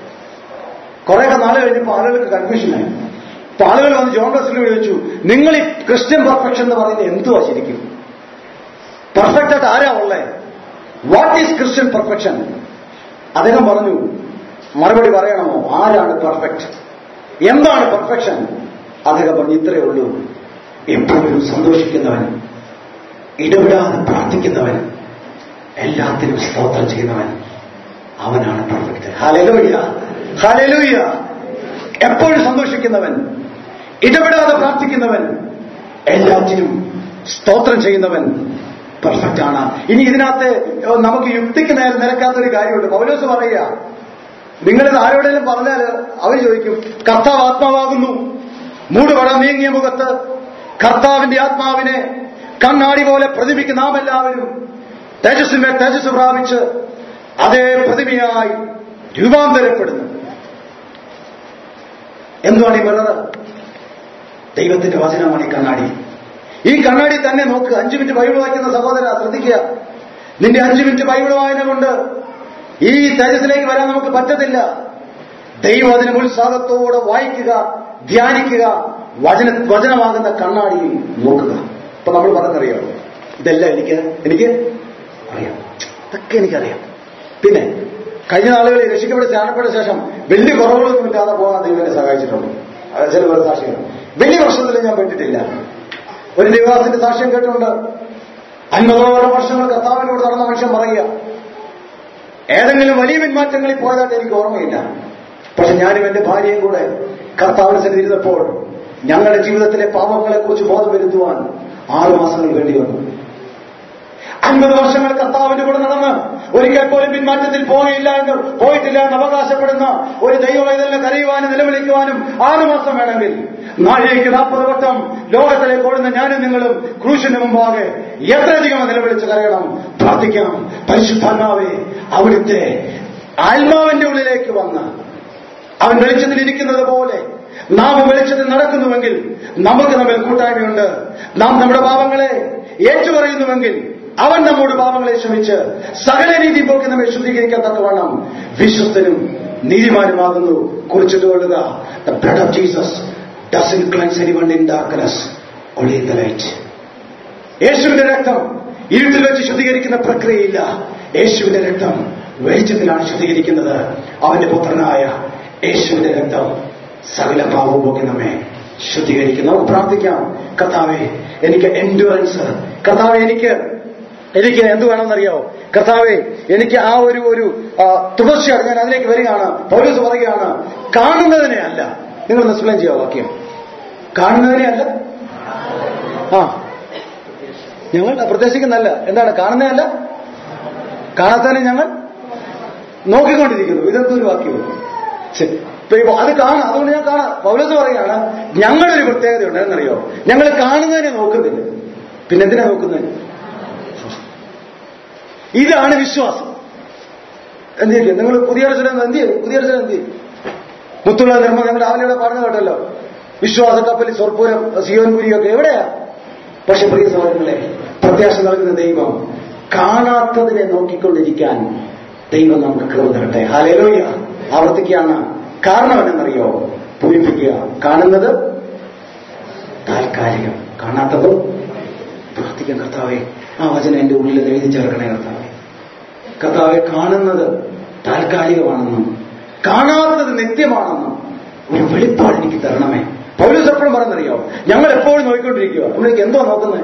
കുറേയൊക്കെ നാളെ കഴിഞ്ഞപ്പോൾ ആളുകൾക്ക് കൺഫ്യൂഷനായി അപ്പൊ ആളുകൾ വന്ന് ജോൺ ബസ്ലി ചോദിച്ചു നിങ്ങൾ ഈ ക്രിസ്ത്യൻ പെർഫെക്ഷൻ എന്ന് പറയുന്നത് എന്തുവാ ശരിക്കും പെർഫെക്റ്റ് ആയിട്ട് ആരാ ഉള്ളേ വാട്ട് ഈസ് ക്രിസ്ത്യൻ പെർഫെക്ഷൻ അദ്ദേഹം പറഞ്ഞു മറുപടി പറയണമോ ആരാണ് പെർഫെക്റ്റ് എന്താണ് പെർഫെക്ഷൻ അദ്ദേഹം പറഞ്ഞു ഇത്രയേ ഉള്ളൂ എപ്പോഴും സന്തോഷിക്കുന്നവൻ ഇടപെടാതെ പ്രാർത്ഥിക്കുന്നവൻ എല്ലാത്തിനും സ്തോത്രം ചെയ്യുന്നവൻ അവനാണ് പെർഫെക്റ്റ് ഹലലൂയ ഹലലൂയ എപ്പോഴും സന്തോഷിക്കുന്നവൻ ഇടപെടാതെ പ്രാർത്ഥിക്കുന്നവൻ എല്ലാറ്റിനും സ്തോത്രം ചെയ്യുന്നവൻ പെർഫെക്റ്റ് ആണ് ഇനി ഇതിനകത്ത് നമുക്ക് യുക്തിക്ക് നേരെ നിരക്കാത്തൊരു കാര്യമുണ്ട് പൗലോസ് പറയുക നിങ്ങളിത് ആരോടെങ്കിലും പറഞ്ഞാൽ അവർ ചോദിക്കും കർത്താവ് ആത്മാവാകുന്നു മൂടുപട നീങ്ങിയ മുഖത്ത് കർത്താവിന്റെ ആത്മാവിനെ കണ്ണാടി പോലെ പ്രതിമിക്ക് നാം എല്ലാവരും തേജസ്സിന്മേൽ തേജസ് പ്രാപിച്ച് അതേ പ്രതിമയായി രൂപാന്തരപ്പെടുന്നു എന്താണ് ഈ മിറർ ദൈവത്തിന്റെ വചനമാണ് ഈ കണ്ണാടി ഈ കണ്ണാടി തന്നെ നോക്കുക അഞ്ചു മിനിറ്റ് ബൈബിൾ വായിക്കുന്ന സഹോദര ശ്രദ്ധിക്കുക നിന്റെ അഞ്ചു മിനിറ്റ് ബൈബിൾ വായന കൊണ്ട് ഈ തേജസ്സിലേക്ക് വരാൻ നമുക്ക് പറ്റത്തില്ല ദൈവം അതിനെ ഉത്സാഹത്തോടെ വായിക്കുക ധ്യാനിക്കുക വചന വചനമാകുന്ന കണ്ണാടിയിൽ നോക്കുക ഇപ്പൊ നമ്മൾ പറഞ്ഞറിയോ ഇതെല്ലാം എനിക്ക് എനിക്ക് അറിയാം ഇതൊക്കെ എനിക്കറിയാം പിന്നെ കഴിഞ്ഞ നാളുകളിൽ രക്ഷിക്കപ്പെട്ട് സ്നാനപ്പെട്ട ശേഷം വലിയ കുറവുകളൊന്നും ഇല്ലാതെ പോകാൻ ദൈവം എന്നെ സഹായിച്ചിട്ടുണ്ട് അത് ചില പേർ സാക്ഷികൾ വലിയ പ്രശ്നത്തിൽ ഞാൻ പെട്ടിട്ടില്ല ഒരു നിവാസത്തിന്റെ സാക്ഷ്യം കേട്ടുകൊണ്ട് അൻപതോളം വർഷങ്ങൾ കർത്താവിനോട് നടന്ന മനുഷ്യൻ പറയുക ഏതെങ്കിലും വലിയ പിന്മാറ്റങ്ങളിൽ പോയതായിട്ട് എനിക്ക് ഓർമ്മയില്ല പക്ഷെ ഞാനും എന്റെ ഭാര്യയും കൂടെ കർത്താവിന് സന്നിധി ഇരുന്നപ്പോൾ ഞങ്ങളുടെ ജീവിതത്തിലെ പാപങ്ങളെ കുറിച്ച് ബോധം വരുത്തുവാൻ ആറു മാസങ്ങൾ വേണ്ടി വന്നു അൻപത് വർഷങ്ങൾ കർത്താവിന്റെ കൂടെ നടന്ന് ഒരിക്കൽ പോലും പിന്മാറ്റത്തിൽ പോയില്ല എന്ന് പോയിട്ടില്ല എന്ന് അവകാശപ്പെടുന്ന ഒരു ദൈവവൈതലിനെ കരയുവാനും നിലവിളിക്കുവാനും ആറുമാസം വേണമെങ്കിൽ നാഴികയ്ക്ക് നാൽപ്പത് വട്ടം ലോകത്തിലേക്ക് ഓടുന്ന ഞാനും നിങ്ങളും ക്രൂശിന് മുമ്പാകെ എത്രയധികം നിലവിളിച്ച് കരയണം പ്രാർത്ഥിക്കണം പരിശുദ്ധാത്മാവെ അവിടുത്തെ ആത്മാവിന്റെ ഉള്ളിലേക്ക് വന്ന് അവൻ വെളിച്ചത്തിൽ ഇരിക്കുന്നത് പോലെ നാം വെളിച്ചത്തിൽ നടക്കുന്നുവെങ്കിൽ നമുക്ക് തമ്മിൽ കൂട്ടായ്മയുണ്ട് നാം നമ്മുടെ പാപങ്ങളെ ഏറ്റുപറയുന്നുവെങ്കിൽ അവൻ നമ്മോട് പാപങ്ങളെ ക്ഷമിച്ച് സകല രീതി പോക്കി നമ്മെ ശുദ്ധീകരിക്കാൻ തക്കവണ്ണം വിശ്വസ്തനും നീതിമാനുമാകുന്നു കുറിച്ചിട്ടുകൊള്ളുക the blood of Jesus does cleanse anyone in darkness only in the light യേശുവിന്റെ രക്തം ഇരുട്ടിൽ വെച്ച് ശുദ്ധീകരിക്കുന്ന പ്രക്രിയയില്ല യേശുവിന്റെ രക്തം വെളിച്ചത്തിലാണ് ശുദ്ധീകരിക്കുന്നത് അവന്റെ പുത്രനായ യേശുവിന്റെ രക്തം സകല പാപവും ഒക്കെ നമ്മെ ശുദ്ധീകരിക്കും നമുക്ക് പ്രാർത്ഥിക്കാം കർത്താവെ എനിക്ക് എൻഡുറൻസ് കർത്താവെ എനിക്ക് എനിക്ക് എന്ത് വേണമെന്നറിയാവോ കർത്താവെ എനിക്ക് ആ ഒരു ഒരു ആ, തുടർച്ചയാണ് ഞാൻ അതിലേക്ക് വരികയാണ് പൗലോസ് പറയുകയാണ് കാണുന്നതിനെ അല്ല നിങ്ങൾ എക്സ്പ്ലെയിൻ ചെയ്യാം വാക്യം കാണുന്നതിനെ അല്ല ആ ഞങ്ങൾ പ്രത്യേകിക്കുന്നല്ല എന്താണ് കാണുന്നതല്ല കാണാത്തതിനെ ഞങ്ങൾ നോക്കിക്കൊണ്ടിരിക്കുന്നു ഇതെന്തൊരു വാക്യവും ശരി. ഇപ്പൊ ഇപ്പൊ അത് കാണാം അതുകൊണ്ട് ഞാൻ കാണാം പൗലസ് പറയാണ് ഞങ്ങളൊരു പ്രത്യേകതയുണ്ട് എന്നറിയോ ഞങ്ങൾ കാണുന്നതിനെ നോക്കുന്നില്ല പിന്നെ എന്തിനാ നോക്കുന്നത് ഇതാണ് വിശ്വാസം എന്ത് ചെയ്യും നിങ്ങൾ പുതിയ അർച്ചന എന്ത് ചെയ്യും പുതിയ അർച്ചന എന്ത് ചെയ്യും മുത്തുള്ള നിർമ്മ ഞങ്ങൾ രാവിലെ ഇവിടെ പറഞ്ഞു കേട്ടല്ലോ വിശ്വാസ കപ്പൽ സ്വർപ്പൂരം സിയോൻപുരിയൊക്കെ എവിടെയാ പക്ഷെ പ്രിയ സഹോദരങ്ങളെ പ്രത്യാശ നൽകുന്ന ദൈവം കാണാത്തതിനെ നോക്കിക്കൊണ്ടിരിക്കാൻ ദൈവം നമുക്ക് കൃപ തരട്ടെ ഹാലേലോയ ആവർത്തിക്കുകയാണ് കാരണം എന്നറിയോ പൂരിപ്പിക്കുക കാണുന്നത് താൽക്കാലികം കാണാത്തതോ പ്രാർത്ഥിക്കാൻ കർത്താവെ ആ വചനം എന്റെ ഉള്ളിൽ എഴുതി ചേർക്കണേ കർത്താവെ കർത്താവെ കാണുന്നത് താൽക്കാലികമാണെന്നും കാണാത്തത് നിത്യമാണെന്നും ഒരു വെളിപ്പാട് എനിക്ക് തരണമേ പൗലോസ് എപ്പോഴും പറഞ്ഞറിയോ ഞങ്ങൾ എപ്പോഴും നോക്കിക്കൊണ്ടിരിക്കുക നമ്മൾക്ക് എന്തോ നോക്കുന്നത്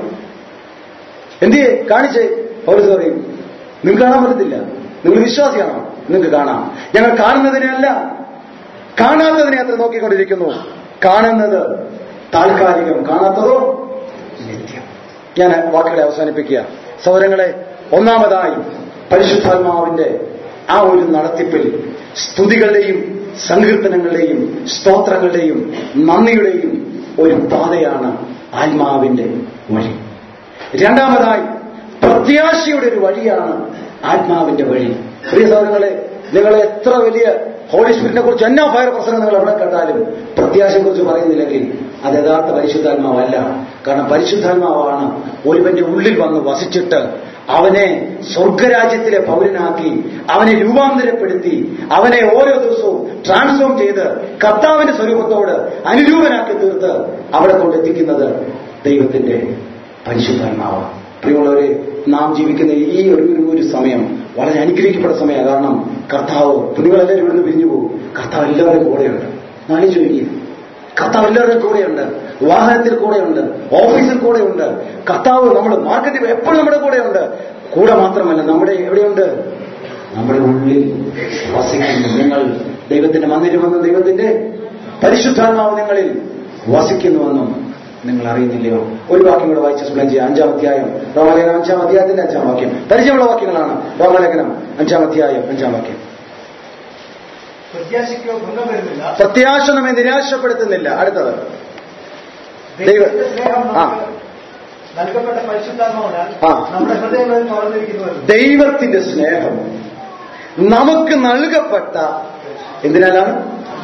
എന്തിയെ കാണിച്ചേ പൗലോസ് പറയും നിങ്ങൾക്ക് കാണാൻ പറ്റത്തില്ല നിങ്ങൾ വിശ്വാസിയാണോ നിങ്ങൾക്ക് കാണാം ഞങ്ങൾ കാണുന്നതിനെയല്ല കാണാത്തതിനെ അത്ര നോക്കിക്കൊണ്ടിരിക്കുന്നു കാണുന്നത് താൽക്കാലികം കാണാത്തതോ നിത്യം ഞാൻ വാക്കുകളെ അവസാനിപ്പിക്കുക സൗരങ്ങളെ ഒന്നാമതായി പരിശുദ്ധാത്മാവിന്റെ ആ ഒരു നടത്തിപ്പിൽ സ്തുതികളുടെയും സങ്കീർത്തനങ്ങളുടെയും സ്തോത്രങ്ങളുടെയും നന്ദിയുടെയും ഒരു പാതയാണ് ആത്മാവിന്റെ വഴി രണ്ടാമതായി പ്രത്യാശയുടെ ഒരു വഴിയാണ് ആത്മാവിന്റെ വഴി പ്രിയ സഹോദരങ്ങളെ നിങ്ങൾ എത്ര വലിയ ഹോളി സ്പിരിറ്റിനെ കുറിച്ച് എന്നാ ഫയർ പ്രസംഗം നിങ്ങൾ എവിടെ കണ്ടാലും പ്രത്യാശയെ കുറിച്ച് പറയുന്നില്ലെങ്കിൽ അത് യഥാർത്ഥ പരിശുദ്ധാത്മാവല്ല കാരണം പരിശുദ്ധാത്മാവാണ് ഒരുവന്റെ ഉള്ളിൽ വന്ന് വസിച്ചിട്ട് അവനെ സ്വർഗരാജ്യത്തിലെ പൗരനാക്കി അവനെ രൂപാന്തരപ്പെടുത്തി അവനെ ഓരോ ദിവസവും ട്രാൻസ്ഫോം ചെയ്ത് കർത്താവിന്റെ സ്വരൂപത്തോട് അനുരൂപനാക്കി തീർത്ത് അവിടെ കൊണ്ടെത്തിക്കുന്നത് ദൈവത്തിന്റെ പരിശുദ്ധാത്മാവ് പ്രിയമുള്ളവരെ നാം ജീവിക്കുന്ന ഈ ഒരു ഒരു- ഒരു സമയം വളരെ അനുഗ്രഹിക്കപ്പെട്ട സമയമാണ് കാരണം കർത്താവ് നിങ്ങളെല്ലാവരും ഇവിടുന്ന് പിരിഞ്ഞു പോകും കർത്താവ് എല്ലാവരുടെയും കൂടെയുണ്ട് നാളെ ചോദിക്കുക കർത്താവ് എല്ലാവരുടെയും കൂടെയുണ്ട് വാഹനത്തിൽ കൂടെയുണ്ട് ഓഫീസിൽ കൂടെയുണ്ട് കർത്താവ് നമ്മൾ മാർക്കറ്റിൽ എപ്പോഴും നമ്മുടെ കൂടെയുണ്ട് കൂടെ മാത്രമല്ല നമ്മുടെ എവിടെയുണ്ട് നമ്മുടെ ഉള്ളിൽ വസിക്കുന്നു നിങ്ങൾ ദൈവത്തിന്റെ മന്ദിരമെന്നും ദൈവത്തിന്റെ പരിശുദ്ധാത്മാവ് നിങ്ങളിൽ വസിക്കുന്നുവെന്നും നിങ്ങൾ അറിയുന്നില്ലയോ ഒരു വാക്യം കൂടെ വായിച്ച് സുഖം ചെയ്യാം അഞ്ചാം അധ്യായം റോമലേഖനം അഞ്ചാം അധ്യായത്തിന്റെ അഞ്ചാം വാക്യം പരിചയമുള്ള വാക്യങ്ങളാണ് റോമലേഖനം അഞ്ചാം അധ്യായം അഞ്ചാം വാക്യം പ്രത്യാശയ്ക്കോ ഭംഗം വരുന്നില്ല പ്രത്യാശ നമ്മെ നിരാശപ്പെടുത്തുന്നില്ല അടുത്തത് ദൈവത്തിന്റെ സ്നേഹം ആ. നമുക്ക് നൽകപ്പെട്ട പരിശുദ്ധാത്മാവിനാൽ ആ. നമ്മുടെ ഹൃദയങ്ങളിൽ തുറന്നിരിക്കുന്നുവല്ലോ ദൈവത്തിന്റെ സ്നേഹം നമുക്ക് നൽകപ്പെട്ട എന്തിനാലാണ്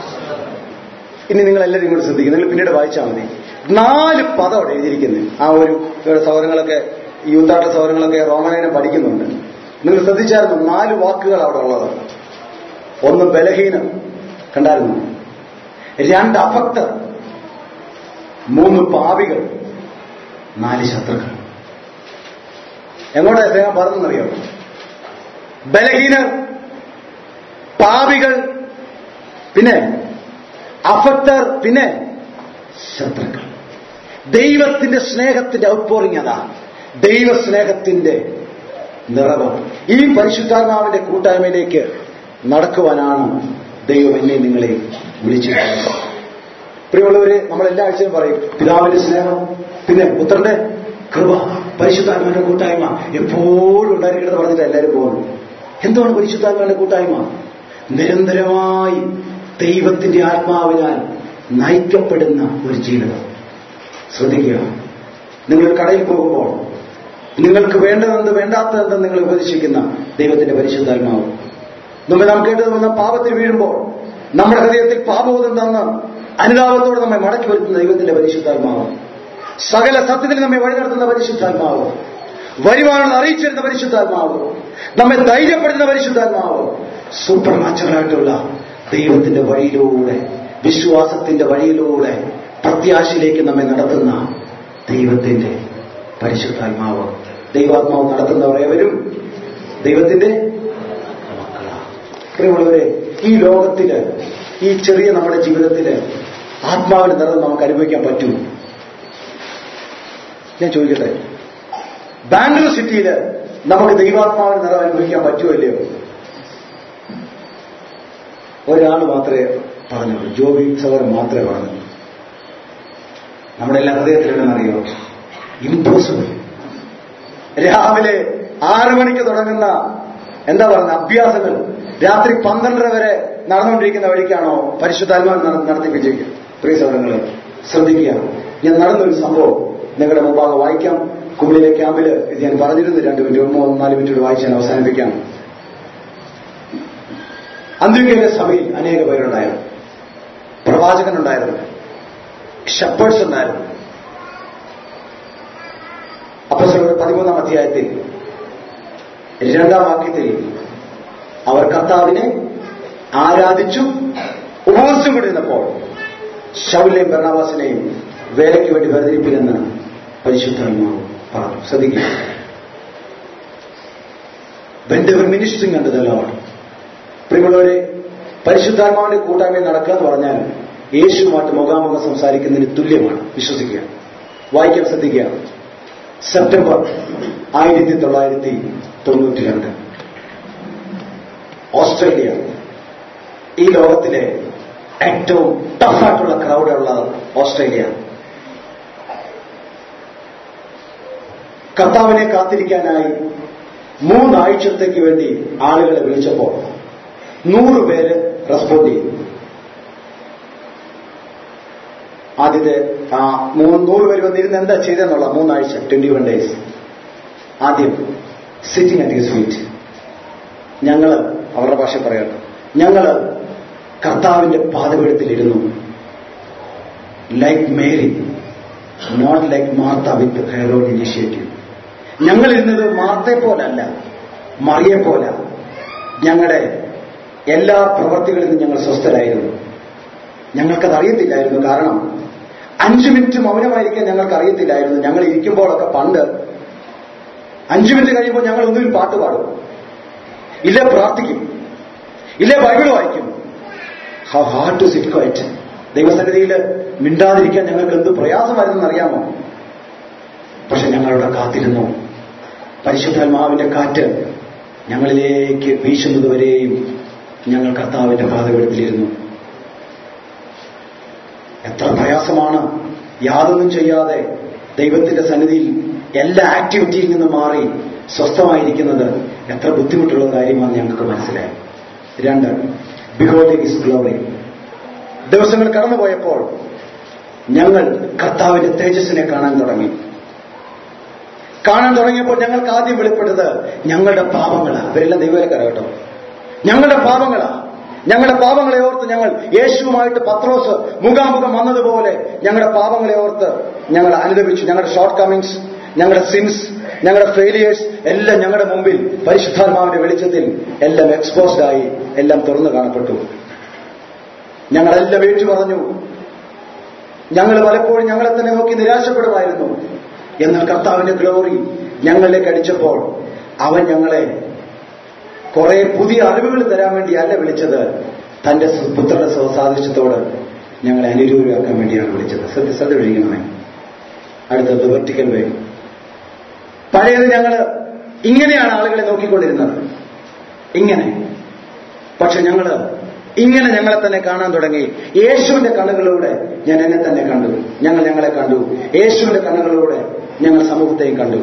ഇനി നിങ്ങൾ എല്ലാവരും കൂടി ശ്രദ്ധിക്കും നിങ്ങൾ പിന്നീട് വായിച്ചാൽ മതി നാല് പദം അവിടെ എഴുതിയിരിക്കുന്നത് ആ ഒരു ഇവിടെ സൗരങ്ങളൊക്കെ യൂത്താട്ട സൗരങ്ങളൊക്കെ റോമനേനെ പഠിക്കുന്നുണ്ട് നിങ്ങൾ ശ്രദ്ധിച്ചായിരുന്നു നാല് വാക്കുകൾ അവിടെ ഉള്ളത് ഒന്ന് ബലഹീനം കണ്ടായിരുന്നു രണ്ട് അഭക്തർ മൂന്ന് പാപികൾ നാല് ശത്രുക്കൾ എങ്ങോട്ടാ സ്നേഹം പറഞ്ഞെന്നറിയോ ബലഹീനർ പാപികൾ പിന്നെ അഫക്തർ പിന്നെ ശത്രുക്കൾ ദൈവത്തിന്റെ സ്നേഹത്തിന്റെ ഔട്ട്പോറിംഗ് അതാ ദൈവസ്നേഹത്തിന്റെ നിറവ് ഈ പരിശുദ്ധാത്മാവിന്റെ കൂട്ടായ്മയിലേക്ക് നടക്കുവാനാണ് ദൈവം എന്നെ നിങ്ങളെ വിളിച്ചിട്ടുള്ളത് പ്രിയമുള്ളവരെ നമ്മൾ എല്ലാ ആഴ്ചയും പറയും പിതാവിന്റെ സ്നേഹം പിന്നെ പുത്രന്റെ കൃപ പരിശുദ്ധാത്മാവിന്റെ കൂട്ടായ്മ എപ്പോഴും ഉണ്ടായിരിക്കണമെന്ന് പറഞ്ഞിട്ട് എല്ലാവരും പോകുന്നു എന്താണ് പരിശുദ്ധാത്മാവിന്റെ കൂട്ടായ്മ നിരന്തരമായി ദൈവത്തിന്റെ ആത്മാവിനാൽ നയിക്കപ്പെടുന്ന ഒരു ജീവിതം ശ്രദ്ധിക്കുക നിങ്ങൾ കടയിൽ പോകുമ്പോൾ നിങ്ങൾക്ക് വേണ്ടതെന്ത് വേണ്ടാത്തതെന്ത് നിങ്ങൾ ഉപദേശിക്കുന്ന ദൈവത്തിന്റെ പരിശുദ്ധാത്മാവ് നമ്മെ നാം കേട്ടത് വന്ന പാപത്തിൽ വീഴുമ്പോൾ നമ്മുടെ ഹൃദയത്തിൽ പാപബോധം തന്ന് അനുതാപത്തോടെ നമ്മെ മടക്കി വരുത്തുന്ന ദൈവത്തിന്റെ പരിശുദ്ധാത്മാവ് സകല സത്യത്തിൽ നമ്മെ വഴി നടത്തുന്ന പരിശുദ്ധാത്മാവ് വരുവാണെന്ന് അറിയിച്ചിരുന്ന പരിശുദ്ധാത്മാവ് നമ്മെ ധൈര്യപ്പെടുത്തുന്ന പരിശുദ്ധാത്മാവ് സൂപ്പർ നാച്ചുറലായിട്ടുള്ള ദൈവത്തിന്റെ വഴിയിലൂടെ വിശ്വാസത്തിന്റെ വഴിയിലൂടെ പ്രത്യാശയിലേക്ക് നമ്മെ നടത്തുന്ന ദൈവത്തിന്റെ പരിശുദ്ധാത്മാവ് ദൈവാത്മാവ് നടത്തുന്നവരേവരും ദൈവത്തിന്റെ മക്കളാണ് പ്രിയമുള്ളവരെ ഈ ലോകത്തില് ഈ ചെറിയ നമ്മുടെ ജീവിതത്തില് ആത്മാവിന്റെ നിറം നമുക്ക് അനുഭവിക്കാൻ പറ്റൂ ഞാൻ ചോദിക്കട്ടെ ബാംഗ്ലൂർ സിറ്റിയില് നമുക്ക് ദൈവാത്മാവിന്റെ നിറം അനുഭവിക്കാൻ പറ്റുമോ ഇല്ലയോ ഒരാൾ മാത്രമേ പറഞ്ഞുള്ളൂ ജോബി സഹോദരൻ മാത്രമേ പറഞ്ഞു നമ്മുടെ എല്ലാ ഹൃദയത്തിലുണ്ടെന്നറിയോ ഇമ്പോസിബിൾ രാവിലെ ആറു മണിക്ക് തുടങ്ങുന്ന എന്താ പറയുക അഭ്യാസങ്ങൾ രാത്രി പന്ത്രണ്ടര വരെ നടന്നുകൊണ്ടിരിക്കുന്ന വഴിക്കാണോ പരിശുദ്ധാത്മാവ് നട- നടത്തിപ്പിച്ചിരിക്കുക പ്രിയ സഹോദരങ്ങളെ ശ്രദ്ധിക്കുക ഞാൻ നടന്നൊരു സംഭവം നിങ്ങളുടെ മുമ്പാകെ വായിക്കാം കുമിളിലെ ക്യാമ്പില് ഇത് ഞാൻ പറഞ്ഞിരുന്നു രണ്ട് മിനിറ്റ് ഒന്ന് മൂന്ന് നാല് മിനിറ്റ് വായിച്ച് ഞാൻ അവസാനിപ്പിക്കാം അന്ത്യോഗ്യന്റെ സഭയിൽ അനേക പേരുണ്ടായിരുന്നു പ്രവാചകനുണ്ടായിരുന്നു ഷപ്പേഴ്സ് ഉണ്ടായിരുന്നു അപ്പസ്വലരുടെ പതിമൂന്നാം അധ്യായത്തിൽ രണ്ടാം വാക്യത്തിൽ അവർ കർത്താവിനെ ആരാധിച്ചു ഉപവസിച്ചും കൊണ്ടിരുന്നപ്പോൾ ശൗലിനെയും ഭരണവാസിനെയും വേലയ്ക്ക് വേണ്ടി വേർതിരിപ്പില്ലെന്ന് പരിശുദ്ധാത്മാവ് പറഞ്ഞു ശ്രദ്ധിക്കുക When they were ministering unto the Lord. പ്രിയമുള്ളവരെ പരിശുദ്ധാത്മാവിന്റെ കൂട്ടായ്മ നടക്കുക എന്ന് പറഞ്ഞാൽ യേശുവുമായിട്ട് മുഖാമുഖം സംസാരിക്കുന്നതിന് തുല്യമാണ് വിശ്വസിക്കുക വായിക്കാൻ ശ്രദ്ധിക്കുക സെപ്റ്റംബർ ആയിരത്തി തൊള്ളായിരത്തി തൊണ്ണൂറ്റി രണ്ട് ഓസ്ട്രേലിയ ഈ ലോകത്തിലെ ഏറ്റവും ടഫായിട്ടുള്ള ക്രൗഡുള്ള ഓസ്ട്രേലിയ കർത്താവിനെ കാത്തിരിക്കാനായി മൂന്നാഴ്ചത്തേക്ക് വേണ്ടി ആളുകളെ വിളിച്ചപ്പോൾ നൂറ് പേര് റെസ്പോണ്ട് ചെയ്തു ആദ്യത്തെ ആ മൂന്ന് നൂറ് പേര് വന്നിരുന്ന് എന്താ ചെയ്തെന്നുള്ള മൂന്നാഴ്ച ട്വന്റി വൺ ഡേയ്സ് ആദ്യം സിറ്റിംഗ് അറ്റ് ഹിസ് ഫീറ്റ് ഞങ്ങള് അവരുടെ ഭാഷ പറയട്ടെ ഞങ്ങള് കർത്താവിന്റെ പാതപീഠത്തിലിരുന്നു like Mary not like Martha with her own initiative ഞങ്ങൾ ഇരുന്നത് മാർത്തെ പോലല്ല മറിയെ പോല ഞങ്ങളുടെ എല്ലാ പ്രവർത്തികളിൽ നിന്നും ഞങ്ങൾ സ്വസ്ഥരായിരുന്നു ഞങ്ങൾക്കത് അറിയത്തില്ലായിരുന്നു കാരണം അഞ്ചു മിനിറ്റ് മൗനമായിരിക്കാൻ ഞങ്ങൾക്ക് അറിയത്തില്ലായിരുന്നു ഞങ്ങൾ ഇരിക്കുമ്പോഴൊക്കെ പണ്ട് അഞ്ചു മിനിറ്റ് കഴിയുമ്പോൾ ഞങ്ങൾ ഒന്നുകിൽ പാട്ട് പാടും ഇല്ല പ്രാർത്ഥിക്കും ഇല്ല ബൈബിൾ വായിക്കും how hard to sit quiet ദൈവസന്നിധിയിൽ മിണ്ടാതിരിക്കാൻ ഞങ്ങൾക്ക് എന്ത് പ്രയാസമായിരുന്നെന്ന് അറിയാമോ പക്ഷെ ഞങ്ങളുടെ കാത്തിരുന്നു പരിശുദ്ധാത്മാവിന്റെ കാറ്റ് ഞങ്ങളിലേക്ക് വീശുന്നതുവരെയും ഞങ്ങൾ കർത്താവിന്റെ പാതകെടുത്തിലിരുന്നു എത്ര പ്രയാസമാണ് യാതൊന്നും ചെയ്യാതെ ദൈവത്തിന്റെ സന്നിധിയിൽ എല്ലാ ആക്ടിവിറ്റിയിൽ നിന്ന് മാറി സ്വസ്ഥമായിരിക്കുന്നത് എത്ര ബുദ്ധിമുട്ടുള്ള കാര്യമാണ് ഞങ്ങൾക്ക് മനസ്സിലായി രണ്ട് ബിഹോൾഡിംഗ് ഇസ് ഗ്ലോറി ദിവസങ്ങൾ കടന്നുപോയപ്പോൾ ഞങ്ങൾ കർത്താവിന്റെ തേജസ്സിനെ കാണാൻ തുടങ്ങി കാണാൻ തുടങ്ങിയപ്പോൾ ഞങ്ങൾക്ക് ആദ്യം വെളിപ്പെട്ടത് ഞങ്ങളുടെ പാപങ്ങളാ ഇവരെല്ലാം ദൈവവേലക്കാരാ കേട്ടോ ഞങ്ങളുടെ പാപങ്ങളാ ഞങ്ങളുടെ പാപങ്ങളെ ഓർത്ത് ഞങ്ങൾ യേശുവുമായിട്ട് പത്രോസ് മുഖാമുഖം വന്നതുപോലെ ഞങ്ങളുടെ പാപങ്ങളെ ഓർത്ത് ഞങ്ങൾ അനുദപിച്ചു ഞങ്ങളുടെ ഷോർട്ട് കമ്മിങ്സ് ഞങ്ങളുടെ സിൻസ് ഞങ്ങളുടെ ഫെയിലിയേഴ്സ് എല്ലാം ഞങ്ങളുടെ മുമ്പിൽ പരിശുദ്ധാത്മാവിന്റെ വെളിച്ചത്തിൽ എല്ലാം എക്സ്പോസ്ഡ് ആയി എല്ലാം തുറന്നു കാണപ്പെട്ടു ഞങ്ങളെല്ലാം ഏറ്റു പറഞ്ഞു ഞങ്ങൾ പലപ്പോഴും ഞങ്ങളെ തന്നെ നോക്കി നിരാശപ്പെടുമായിരുന്നു എന്നാൽ കർത്താവിന്റെ ഗ്ലോറി ഞങ്ങളിലേക്ക് അടിച്ചപ്പോൾ അവൻ ഞങ്ങളെ കുറെ പുതിയ അറിവുകൾ തരാൻ വേണ്ടിയല്ല വിളിച്ചത് തന്റെ സു- പുത്രന്റെ സ്വസാദൃശ്യത്തോട് ഞങ്ങളെ അനുരൂപരാക്കാൻ വേണ്ടിയാണ് വിളിച്ചത് ശ്രദ്ധ ശ്രദ്ധ വിളിക്കണമേ അടുത്തത് വെർട്ടിക്കൽ വേ പഴയത് ഞങ്ങള് ഇങ്ങനെയാണ് ആളുകളെ നോക്കിക്കൊണ്ടിരുന്നത് ഇങ്ങനെ പക്ഷെ ഞങ്ങള് ഇങ്ങനെ ഞങ്ങളെ തന്നെ കാണാൻ തുടങ്ങി യേശുവിന്റെ കണ്ണുകളിലൂടെ ഞാൻ എന്നെ തന്നെ കണ്ടു ഞങ്ങൾ ഞങ്ങളെ കണ്ടു യേശുവിന്റെ കണ്ണുകളിലൂടെ ഞങ്ങൾ സമൂഹത്തെയും കണ്ടു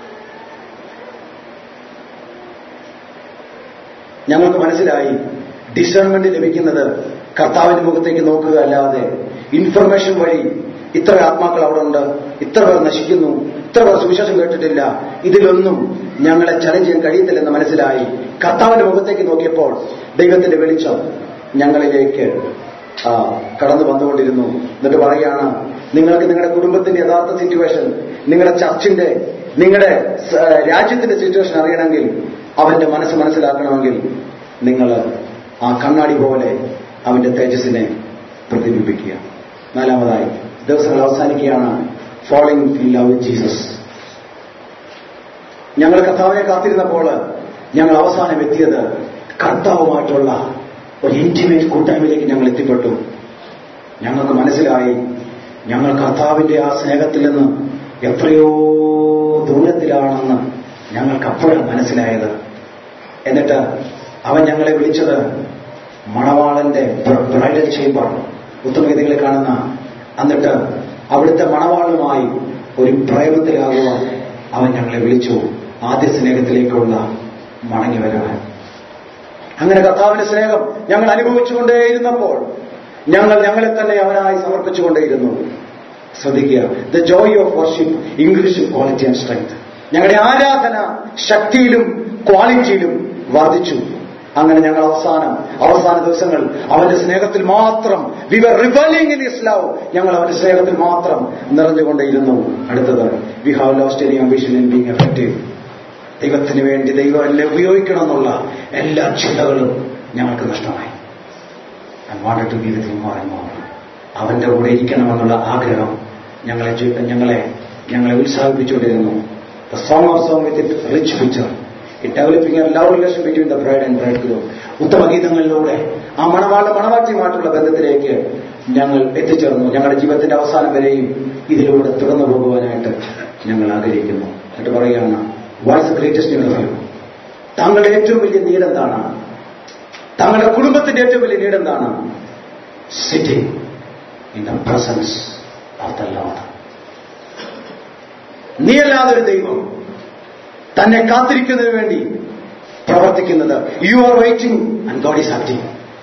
ഞങ്ങൾക്ക് മനസ്സിലായി ഡിസേൺമെന്റ് ലഭിക്കുന്നത് കർത്താവിന്റെ മുഖത്തേക്ക് നോക്കുക അല്ലാതെ ഇൻഫർമേഷൻ വഴി ഇത്ര ആത്മാക്കൾ അവിടെ ഉണ്ട് ഇത്ര പേർ നശിക്കുന്നു ഇത്ര പേർ സുവിശേഷം കേട്ടിട്ടില്ല ഇതിലൊന്നും ഞങ്ങളെ ചലഞ്ച് ചെയ്യാൻ കഴിയത്തില്ലെന്ന് മനസ്സിലായി കർത്താവിന്റെ മുഖത്തേക്ക് നോക്കിയപ്പോൾ ദൈവത്തിന്റെ വെളിച്ചം ഞങ്ങളിലേക്ക് ആ, കടന്നു വന്നുകൊണ്ടിരുന്നു എന്നിട്ട് പറയുകയാണ് നിങ്ങൾക്ക് നിങ്ങളുടെ കുടുംബത്തിന്റെ യഥാർത്ഥ സിറ്റുവേഷൻ നിങ്ങളുടെ ചർച്ചിന്റെ നിങ്ങളുടെ സ- രാജ്യത്തിന്റെ സിറ്റുവേഷൻ അറിയണമെങ്കിൽ അവന്റെ മനസ്സ് മനസ്സിലാക്കണമെങ്കിൽ നിങ്ങൾ ആ കണ്ണാടി പോലെ അവന്റെ തേജസ്സിനെ പ്രതിബിംബിക്കുക നാലാമതായി ദിവസങ്ങൾ അവസാനിക്കുകയാണ് following in love with Jesus ഞങ്ങൾ കർത്താവിനെ കാത്തിരുന്നപ്പോൾ ഞങ്ങൾ അവസാനം എത്തിയത് കർത്താവുമായിട്ടുള്ള ഒരു ഇന്റിമേറ്റ് കൂട്ടായ്മയിലേക്ക് ഞങ്ങൾ എത്തിപ്പെട്ടു ഞങ്ങൾക്ക് മനസ്സിലായി ഞങ്ങൾ കർത്താവിന്റെ ആ സ്നേഹത്തിൽ നിന്ന് എത്രയോ ദൂരത്തിലാണെന്ന് ഞങ്ങൾക്ക് അപ്പോഴാണ് മനസ്സിലായത് എന്നിട്ട് അവൻ ഞങ്ങളെ വിളിച്ചത് മണവാളന്റെ ബ്രൈഡൽ ചേംബർ ഉത്തമഗതികളെ കാണുന്ന എന്നിട്ട് അവിടുത്തെ മണവാളുമായി ഒരു പ്രേമത്തിലാകുവാൻ അവൻ ഞങ്ങളെ വിളിച്ചു ആദ്യ സ്നേഹത്തിലേക്കുള്ള മടങ്ങി വരാൻ അങ്ങനെ കർത്താവിന്റെ സ്നേഹം ഞങ്ങൾ അനുഭവിച്ചുകൊണ്ടേയിരുന്നപ്പോൾ ഞങ്ങൾ ഞങ്ങളെ തന്നെ അവനായി സമർപ്പിച്ചുകൊണ്ടേയിരുന്നു ശ്രദ്ധിക്കുക the joy of worship English quality and strength ഞങ്ങളുടെ ആരാധന ശക്തിയിലും ക്വാളിറ്റിയിലും വർദ്ധിച്ചു അങ്ങനെ ഞങ്ങൾ അവസാനം അവസാന ദിവസങ്ങൾ അവന്റെ സ്നേഹത്തിൽ മാത്രം we were revelling in his love ഞങ്ങൾ അവന്റെ സ്നേഹത്തിൽ മാത്രം നിറഞ്ഞുകൊണ്ടേയിരുന്നു അടുത്തത് we have lost any ambition in being effective ദൈവത്തിന് വേണ്ടി ദൈവം എല്ലാം ഉപയോഗിക്കണം എന്നുള്ള എല്ലാ ചിന്തകളും ഞങ്ങൾക്ക് നഷ്ടമായി I wanted to be with him more and more അവന്റെ കൂടെ ഇരിക്കണമെന്നുള്ള ആഗ്രഹം ഞങ്ങളെ ചു- ഞങ്ങളെ ഞങ്ങളെ ഉത്സാഹിപ്പിച്ചുകൊണ്ടിരുന്നു the song of song with it rich picture it developing a love relation between the bride and bridegroom ഉത്തമഗീതങ്ങളിലൂടെ ആ മണവാള മണവാട്ടിയുമായിട്ടുള്ള ബന്ധത്തിലേക്ക് ഞങ്ങൾ എത്തിച്ചേർന്നു ഞങ്ങളുടെ ജീവിതത്തിന്റെ അവസാനം വരെയും ഇതിലൂടെ തുടർന്നു പോകുവാനായിട്ട് ഞങ്ങൾ ആഗ്രഹിക്കുന്നു എന്നിട്ട് പറയുകയാണ് what's greatest need of you താങ്കളുടെ ഏറ്റവും വലിയ നീഡ് എന്താണ് താങ്കളുടെ കുടുംബത്തിന്റെ ഏറ്റവും വലിയ നീഡ് എന്താണ് sitting in the presence of the Lord നീയല്ലാതെ ഒരു ദൈവം തന്നെ കാത്തിരിക്കുന്നതിന് വേണ്ടി പ്രവർത്തിക്കുന്നത് you are waiting and God is acting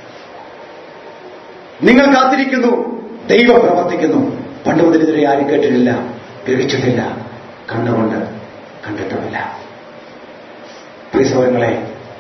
നിങ്ങൾ കാത്തിരിക്കുന്നു ദൈവം പ്രവർത്തിക്കുന്നു പണ്ട് മുതൽ ഇതിനെ ആരും കേട്ടിട്ടില്ല ഗ്രഹിച്ചിട്ടില്ല കണ്ടുകൊണ്ട് കണ്ടിട്ടുമില്ല പ്രിയ സഹോദരങ്ങളെ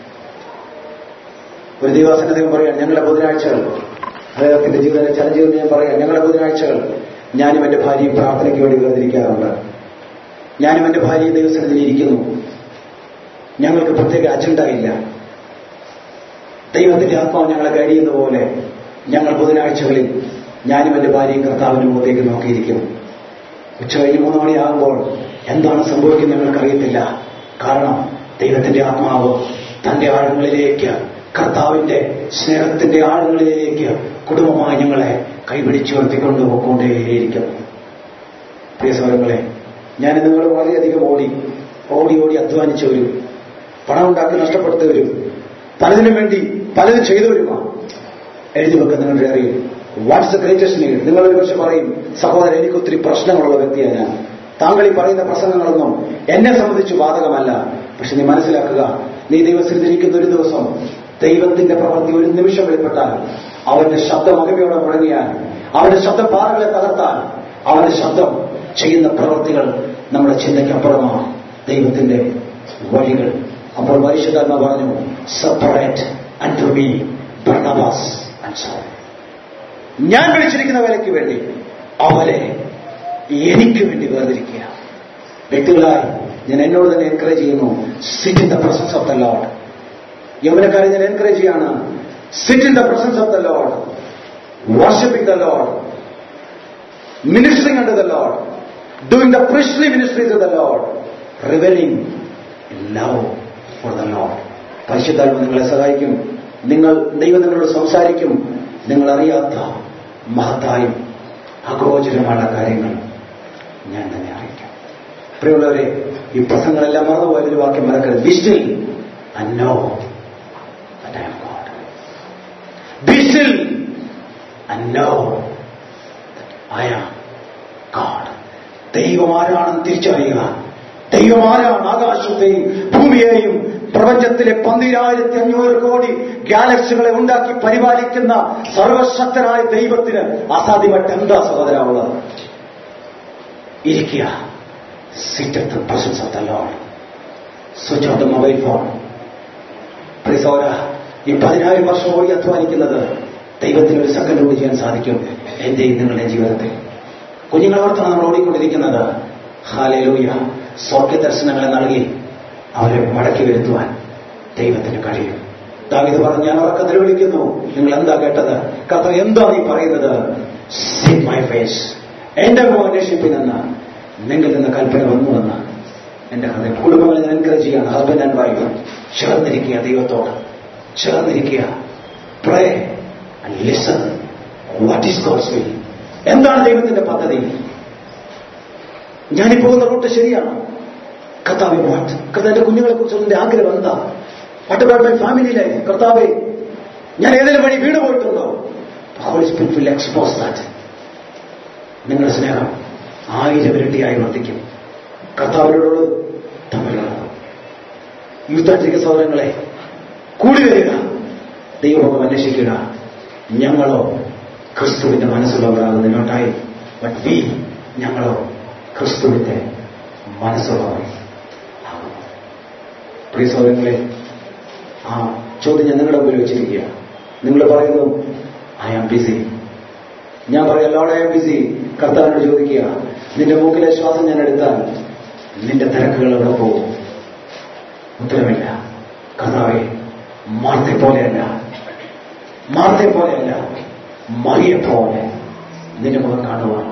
ഒരു ദൈവാസന ദൈവം പറയാം ഞങ്ങളുടെ ബുധനാഴ്ചകൾ അദ്ദേഹത്തിന്റെ ജീവിതത്തെ ചലഞ്ച് ചെയ്ത് ഞാൻ പറയാം ഞങ്ങളുടെ ബുധനാഴ്ചകൾ ഞാനും എന്റെ ഭാര്യയും പ്രാർത്ഥനയ്ക്ക് വേണ്ടി വേർതിരിക്കാറുണ്ട് ഞാനും എന്റെ ഭാര്യയും ദൈവസനത്തിൽ ഇരിക്കുന്നു ഞങ്ങൾക്ക് പ്രത്യേക അജണ്ട ഇല്ല ദൈവത്തിന്റെ ആത്മാവ് ഞങ്ങളെ കഴിയുന്ന പോലെ ഞങ്ങൾ ബുധനാഴ്ചകളിൽ ഞാനും എന്റെ ഭാര്യയും കർത്താവിന് മുഖത്തേക്ക് നോക്കിയിരിക്കും ഉച്ച കഴിഞ്ഞ് മൂന്ന് മണിയാകുമ്പോൾ എന്താണ് സംഭവിക്കുന്നത് ഞങ്ങൾക്കറിയത്തില്ല കാരണം ദൈവത്തിന്റെ ആത്മാവ് തന്റെ ആഴങ്ങളിലേക്ക് കർത്താവിന്റെ സ്നേഹത്തിന്റെ ആഴങ്ങളിലേക്ക് കുടുംബമായി ഞങ്ങളെ കൈപിടിച്ചുയർത്തിക്കൊണ്ട് പോയിക്കൊണ്ടേയിരിക്കുന്നു പ്രിയ സഹോദരങ്ങളെ ഞാൻ നിങ്ങൾ വളരെയധികം ഓടി ഓടി ഓടി അധ്വാനിച്ചവരും പണം ഉണ്ടാക്കി നഷ്ടപ്പെടുത്തവരും പലതിനും വേണ്ടി പലതും ചെയ്തവരുമാണ് എഴുതി വെക്കുന്ന നിങ്ങളുടെ അറിയും വാട്ട്സ് ദ ഗ്രേറ്റസ്റ്റ് നീഡ് നിങ്ങൾ ഒരു പക്ഷെ പറയും സഹോദരൻ എനിക്ക് ഒത്തിരി പ്രശ്നങ്ങളുള്ള വ്യക്തിയാണ് ഞാൻ താങ്കൾ ഈ പറയുന്ന പ്രസംഗങ്ങളൊന്നും എന്നെ സംബന്ധിച്ച് ബാധകമല്ല പക്ഷെ നീ മനസ്സിലാക്കുക നീ ദൈവസ്ഥിതിരിക്കുന്ന ഒരു ദിവസം ദൈവത്തിന്റെ പ്രവൃത്തി ഒരു നിമിഷം വെളിപ്പെട്ടാൽ അവന്റെ ശബ്ദം മഹിമയോടെ മുഴങ്ങിയാൽ അവന്റെ ശബ്ദം പാറകളെ തകർത്താൽ അവന്റെ ശബ്ദം ചെയ്യുന്ന പ്രവൃത്തികൾ നമ്മുടെ ചിന്തയ്ക്കപ്പുറമാണ് ദൈവത്തിന്റെ വഴികൾ അപ്പോൾ പരിശുദ്ധാത്മ പറഞ്ഞു separate and to be Barnabas and Saul ഞാൻ വിളിച്ചിരിക്കുന്ന വേലയ്ക്ക് വേണ്ടി അവരെ എനിക്ക് വേണ്ടി വേർതിരിക്കുക വ്യക്തികളായി ഞാൻ എന്നോട് തന്നെ എൻകറേജ് ചെയ്യുന്നു sit in the presence of the Lord യൗവനക്കാരെ ഞാൻ എൻകറേജ് ചെയ്യാണ് sit in the presence of the Lord worshipping the Lord ministering under the Lord doing the priestly ministry to the Lord revelling love for the Lord പരിശുദ്ധാത്മ നിങ്ങളെ സഹായിക്കും നിങ്ങൾ ദൈവം നിങ്ങളോട് സംസാരിക്കും നിങ്ങൾ അറിയാത്ത മഹത്തായും അഗോചരമായ കാര്യങ്ങൾ ഞാൻ തന്നെ അറിയിക്കാം പ്രിയമുള്ളവരെ ഈ പ്രസംഗങ്ങളെല്ലാം മറന്നുപോയതിന് വാക്യം മറക്കരുത് be still and know that I am God. Be still and know that I am God. ദൈവം ആരാണെന്ന് തിരിച്ചറിയുക ദൈവം ആരാണ് ആകാശത്തെയും ഭൂമിയെയും പ്രപഞ്ചത്തിലെ പന്തിരായിരത്തി അഞ്ഞൂറ് കോടി ഗാലക്സികളെ ഉണ്ടാക്കി പരിപാലിക്കുന്ന സർവശക്തനായ ദൈവത്തിന് അസാധ്യമായിട്ട് എന്താ സഹോദര ഉള്ളത് ഇരിക്കുക sit at the presence of the lord switch off the mobile phone പ്രിസോര ഈ പതിനായിരം വർഷം ഓടി അധ്വാനിക്കുന്നത് ദൈവത്തിന് ഒരു സെക്കൻഡ് കൂടി ചെയ്യാൻ സാധിക്കും എന്റെയും നിങ്ങളുടെ ജീവിതത്തിൽ കുഞ്ഞുങ്ങളോർത്താണ് നമ്മൾ ഓടിക്കൊണ്ടിരിക്കുന്നത് ഹാലലൂയ സ്വർഗ്ഗ ദർശനങ്ങളെ നൽകി അവരെ മടക്കി വരുത്തുവാൻ ദൈവത്തിന് കഴിയും ദാവിത് പറഞ്ഞു ഞാൻ ഉറക്കത്തിൽ വിളിക്കുന്നു നിങ്ങൾ എന്താ കേട്ടത് കഥ എന്താ നീ പറയുന്നത് സീറ്റ് മൈ ഫേസ് എന്റെ മുഖം അന്വേഷിപ്പിനെന്ന് നിങ്ങൾ നിന്ന് കൽപ്പന വന്നുവെന്ന് എന്റെ ഹൃദയം കുടുംബങ്ങളെ ഞാൻ എൻകറേജ് ചെയ്യാണ് ഹസ്ബൻഡ് ആൻഡ് വൈഫ് ചേർന്നിരിക്കുക ദൈവത്തോട് ചേർന്നിരിക്കുക pray and listen what is God's will എന്താണ് ദൈവത്തിന്റെ പദ്ധതി ഞാനീ പോകുന്ന റൂട്ട് ശരിയാണ് കർത്താവെ വാട്ട് കർത്താവിന്റെ കുഞ്ഞുങ്ങളെ കുറിച്ചുള്ള എന്റെ ആഗ്രഹം എന്താ what about my family life കർത്താവെ ഞാൻ ഏതെങ്കിലും വഴി വീട് പോയിട്ടുണ്ടോ Holy Spirit will expose that നിങ്ങളുടെ സ്നേഹം ആയിരം ഇരട്ടിയായി വർദ്ധിക്കും കർത്താവിനോടുള്ളത് തമ്മിലുള്ളത് യുദ്ധാചരിക സൗരങ്ങളെ കൂടി വരിക ദൈവം അന്വേഷിക്കുക ഞങ്ങളോ ക്രിസ്തുവിന്റെ മനസ്സുള്ളവരാകുന്നു നോട്ടായി ബട്ട് വി ഞങ്ങളോ ക്രിസ്തുവിന്റെ മനസ്സുള്ളവർ ആകുന്നു പ്രിയ സൗരങ്ങളെ ആ ചോദ്യം ഞാൻ നിങ്ങളുടെ മുമ്പിൽ വെച്ചിരിക്കുക നിങ്ങൾ പറയുന്നു ഐ ആം ബിസി ഞാൻ പറയാം ലോഡ് ഐ ആം ബിസി കർത്താവിനോട് ചോദിക്കുക നിന്റെ മൂക്കിലെ ശ്വാസം ഞാൻ എടുത്താൽ നിന്റെ തിരക്കുകൾ എവിടെ പോകും ഉത്തരമില്ല കർത്താവെ മാർത്തെ പോലെയല്ല മാർത്തെ പോലെയല്ല മറിയെ പോലെ നിന്റെ മുഖം കാണുവാൻ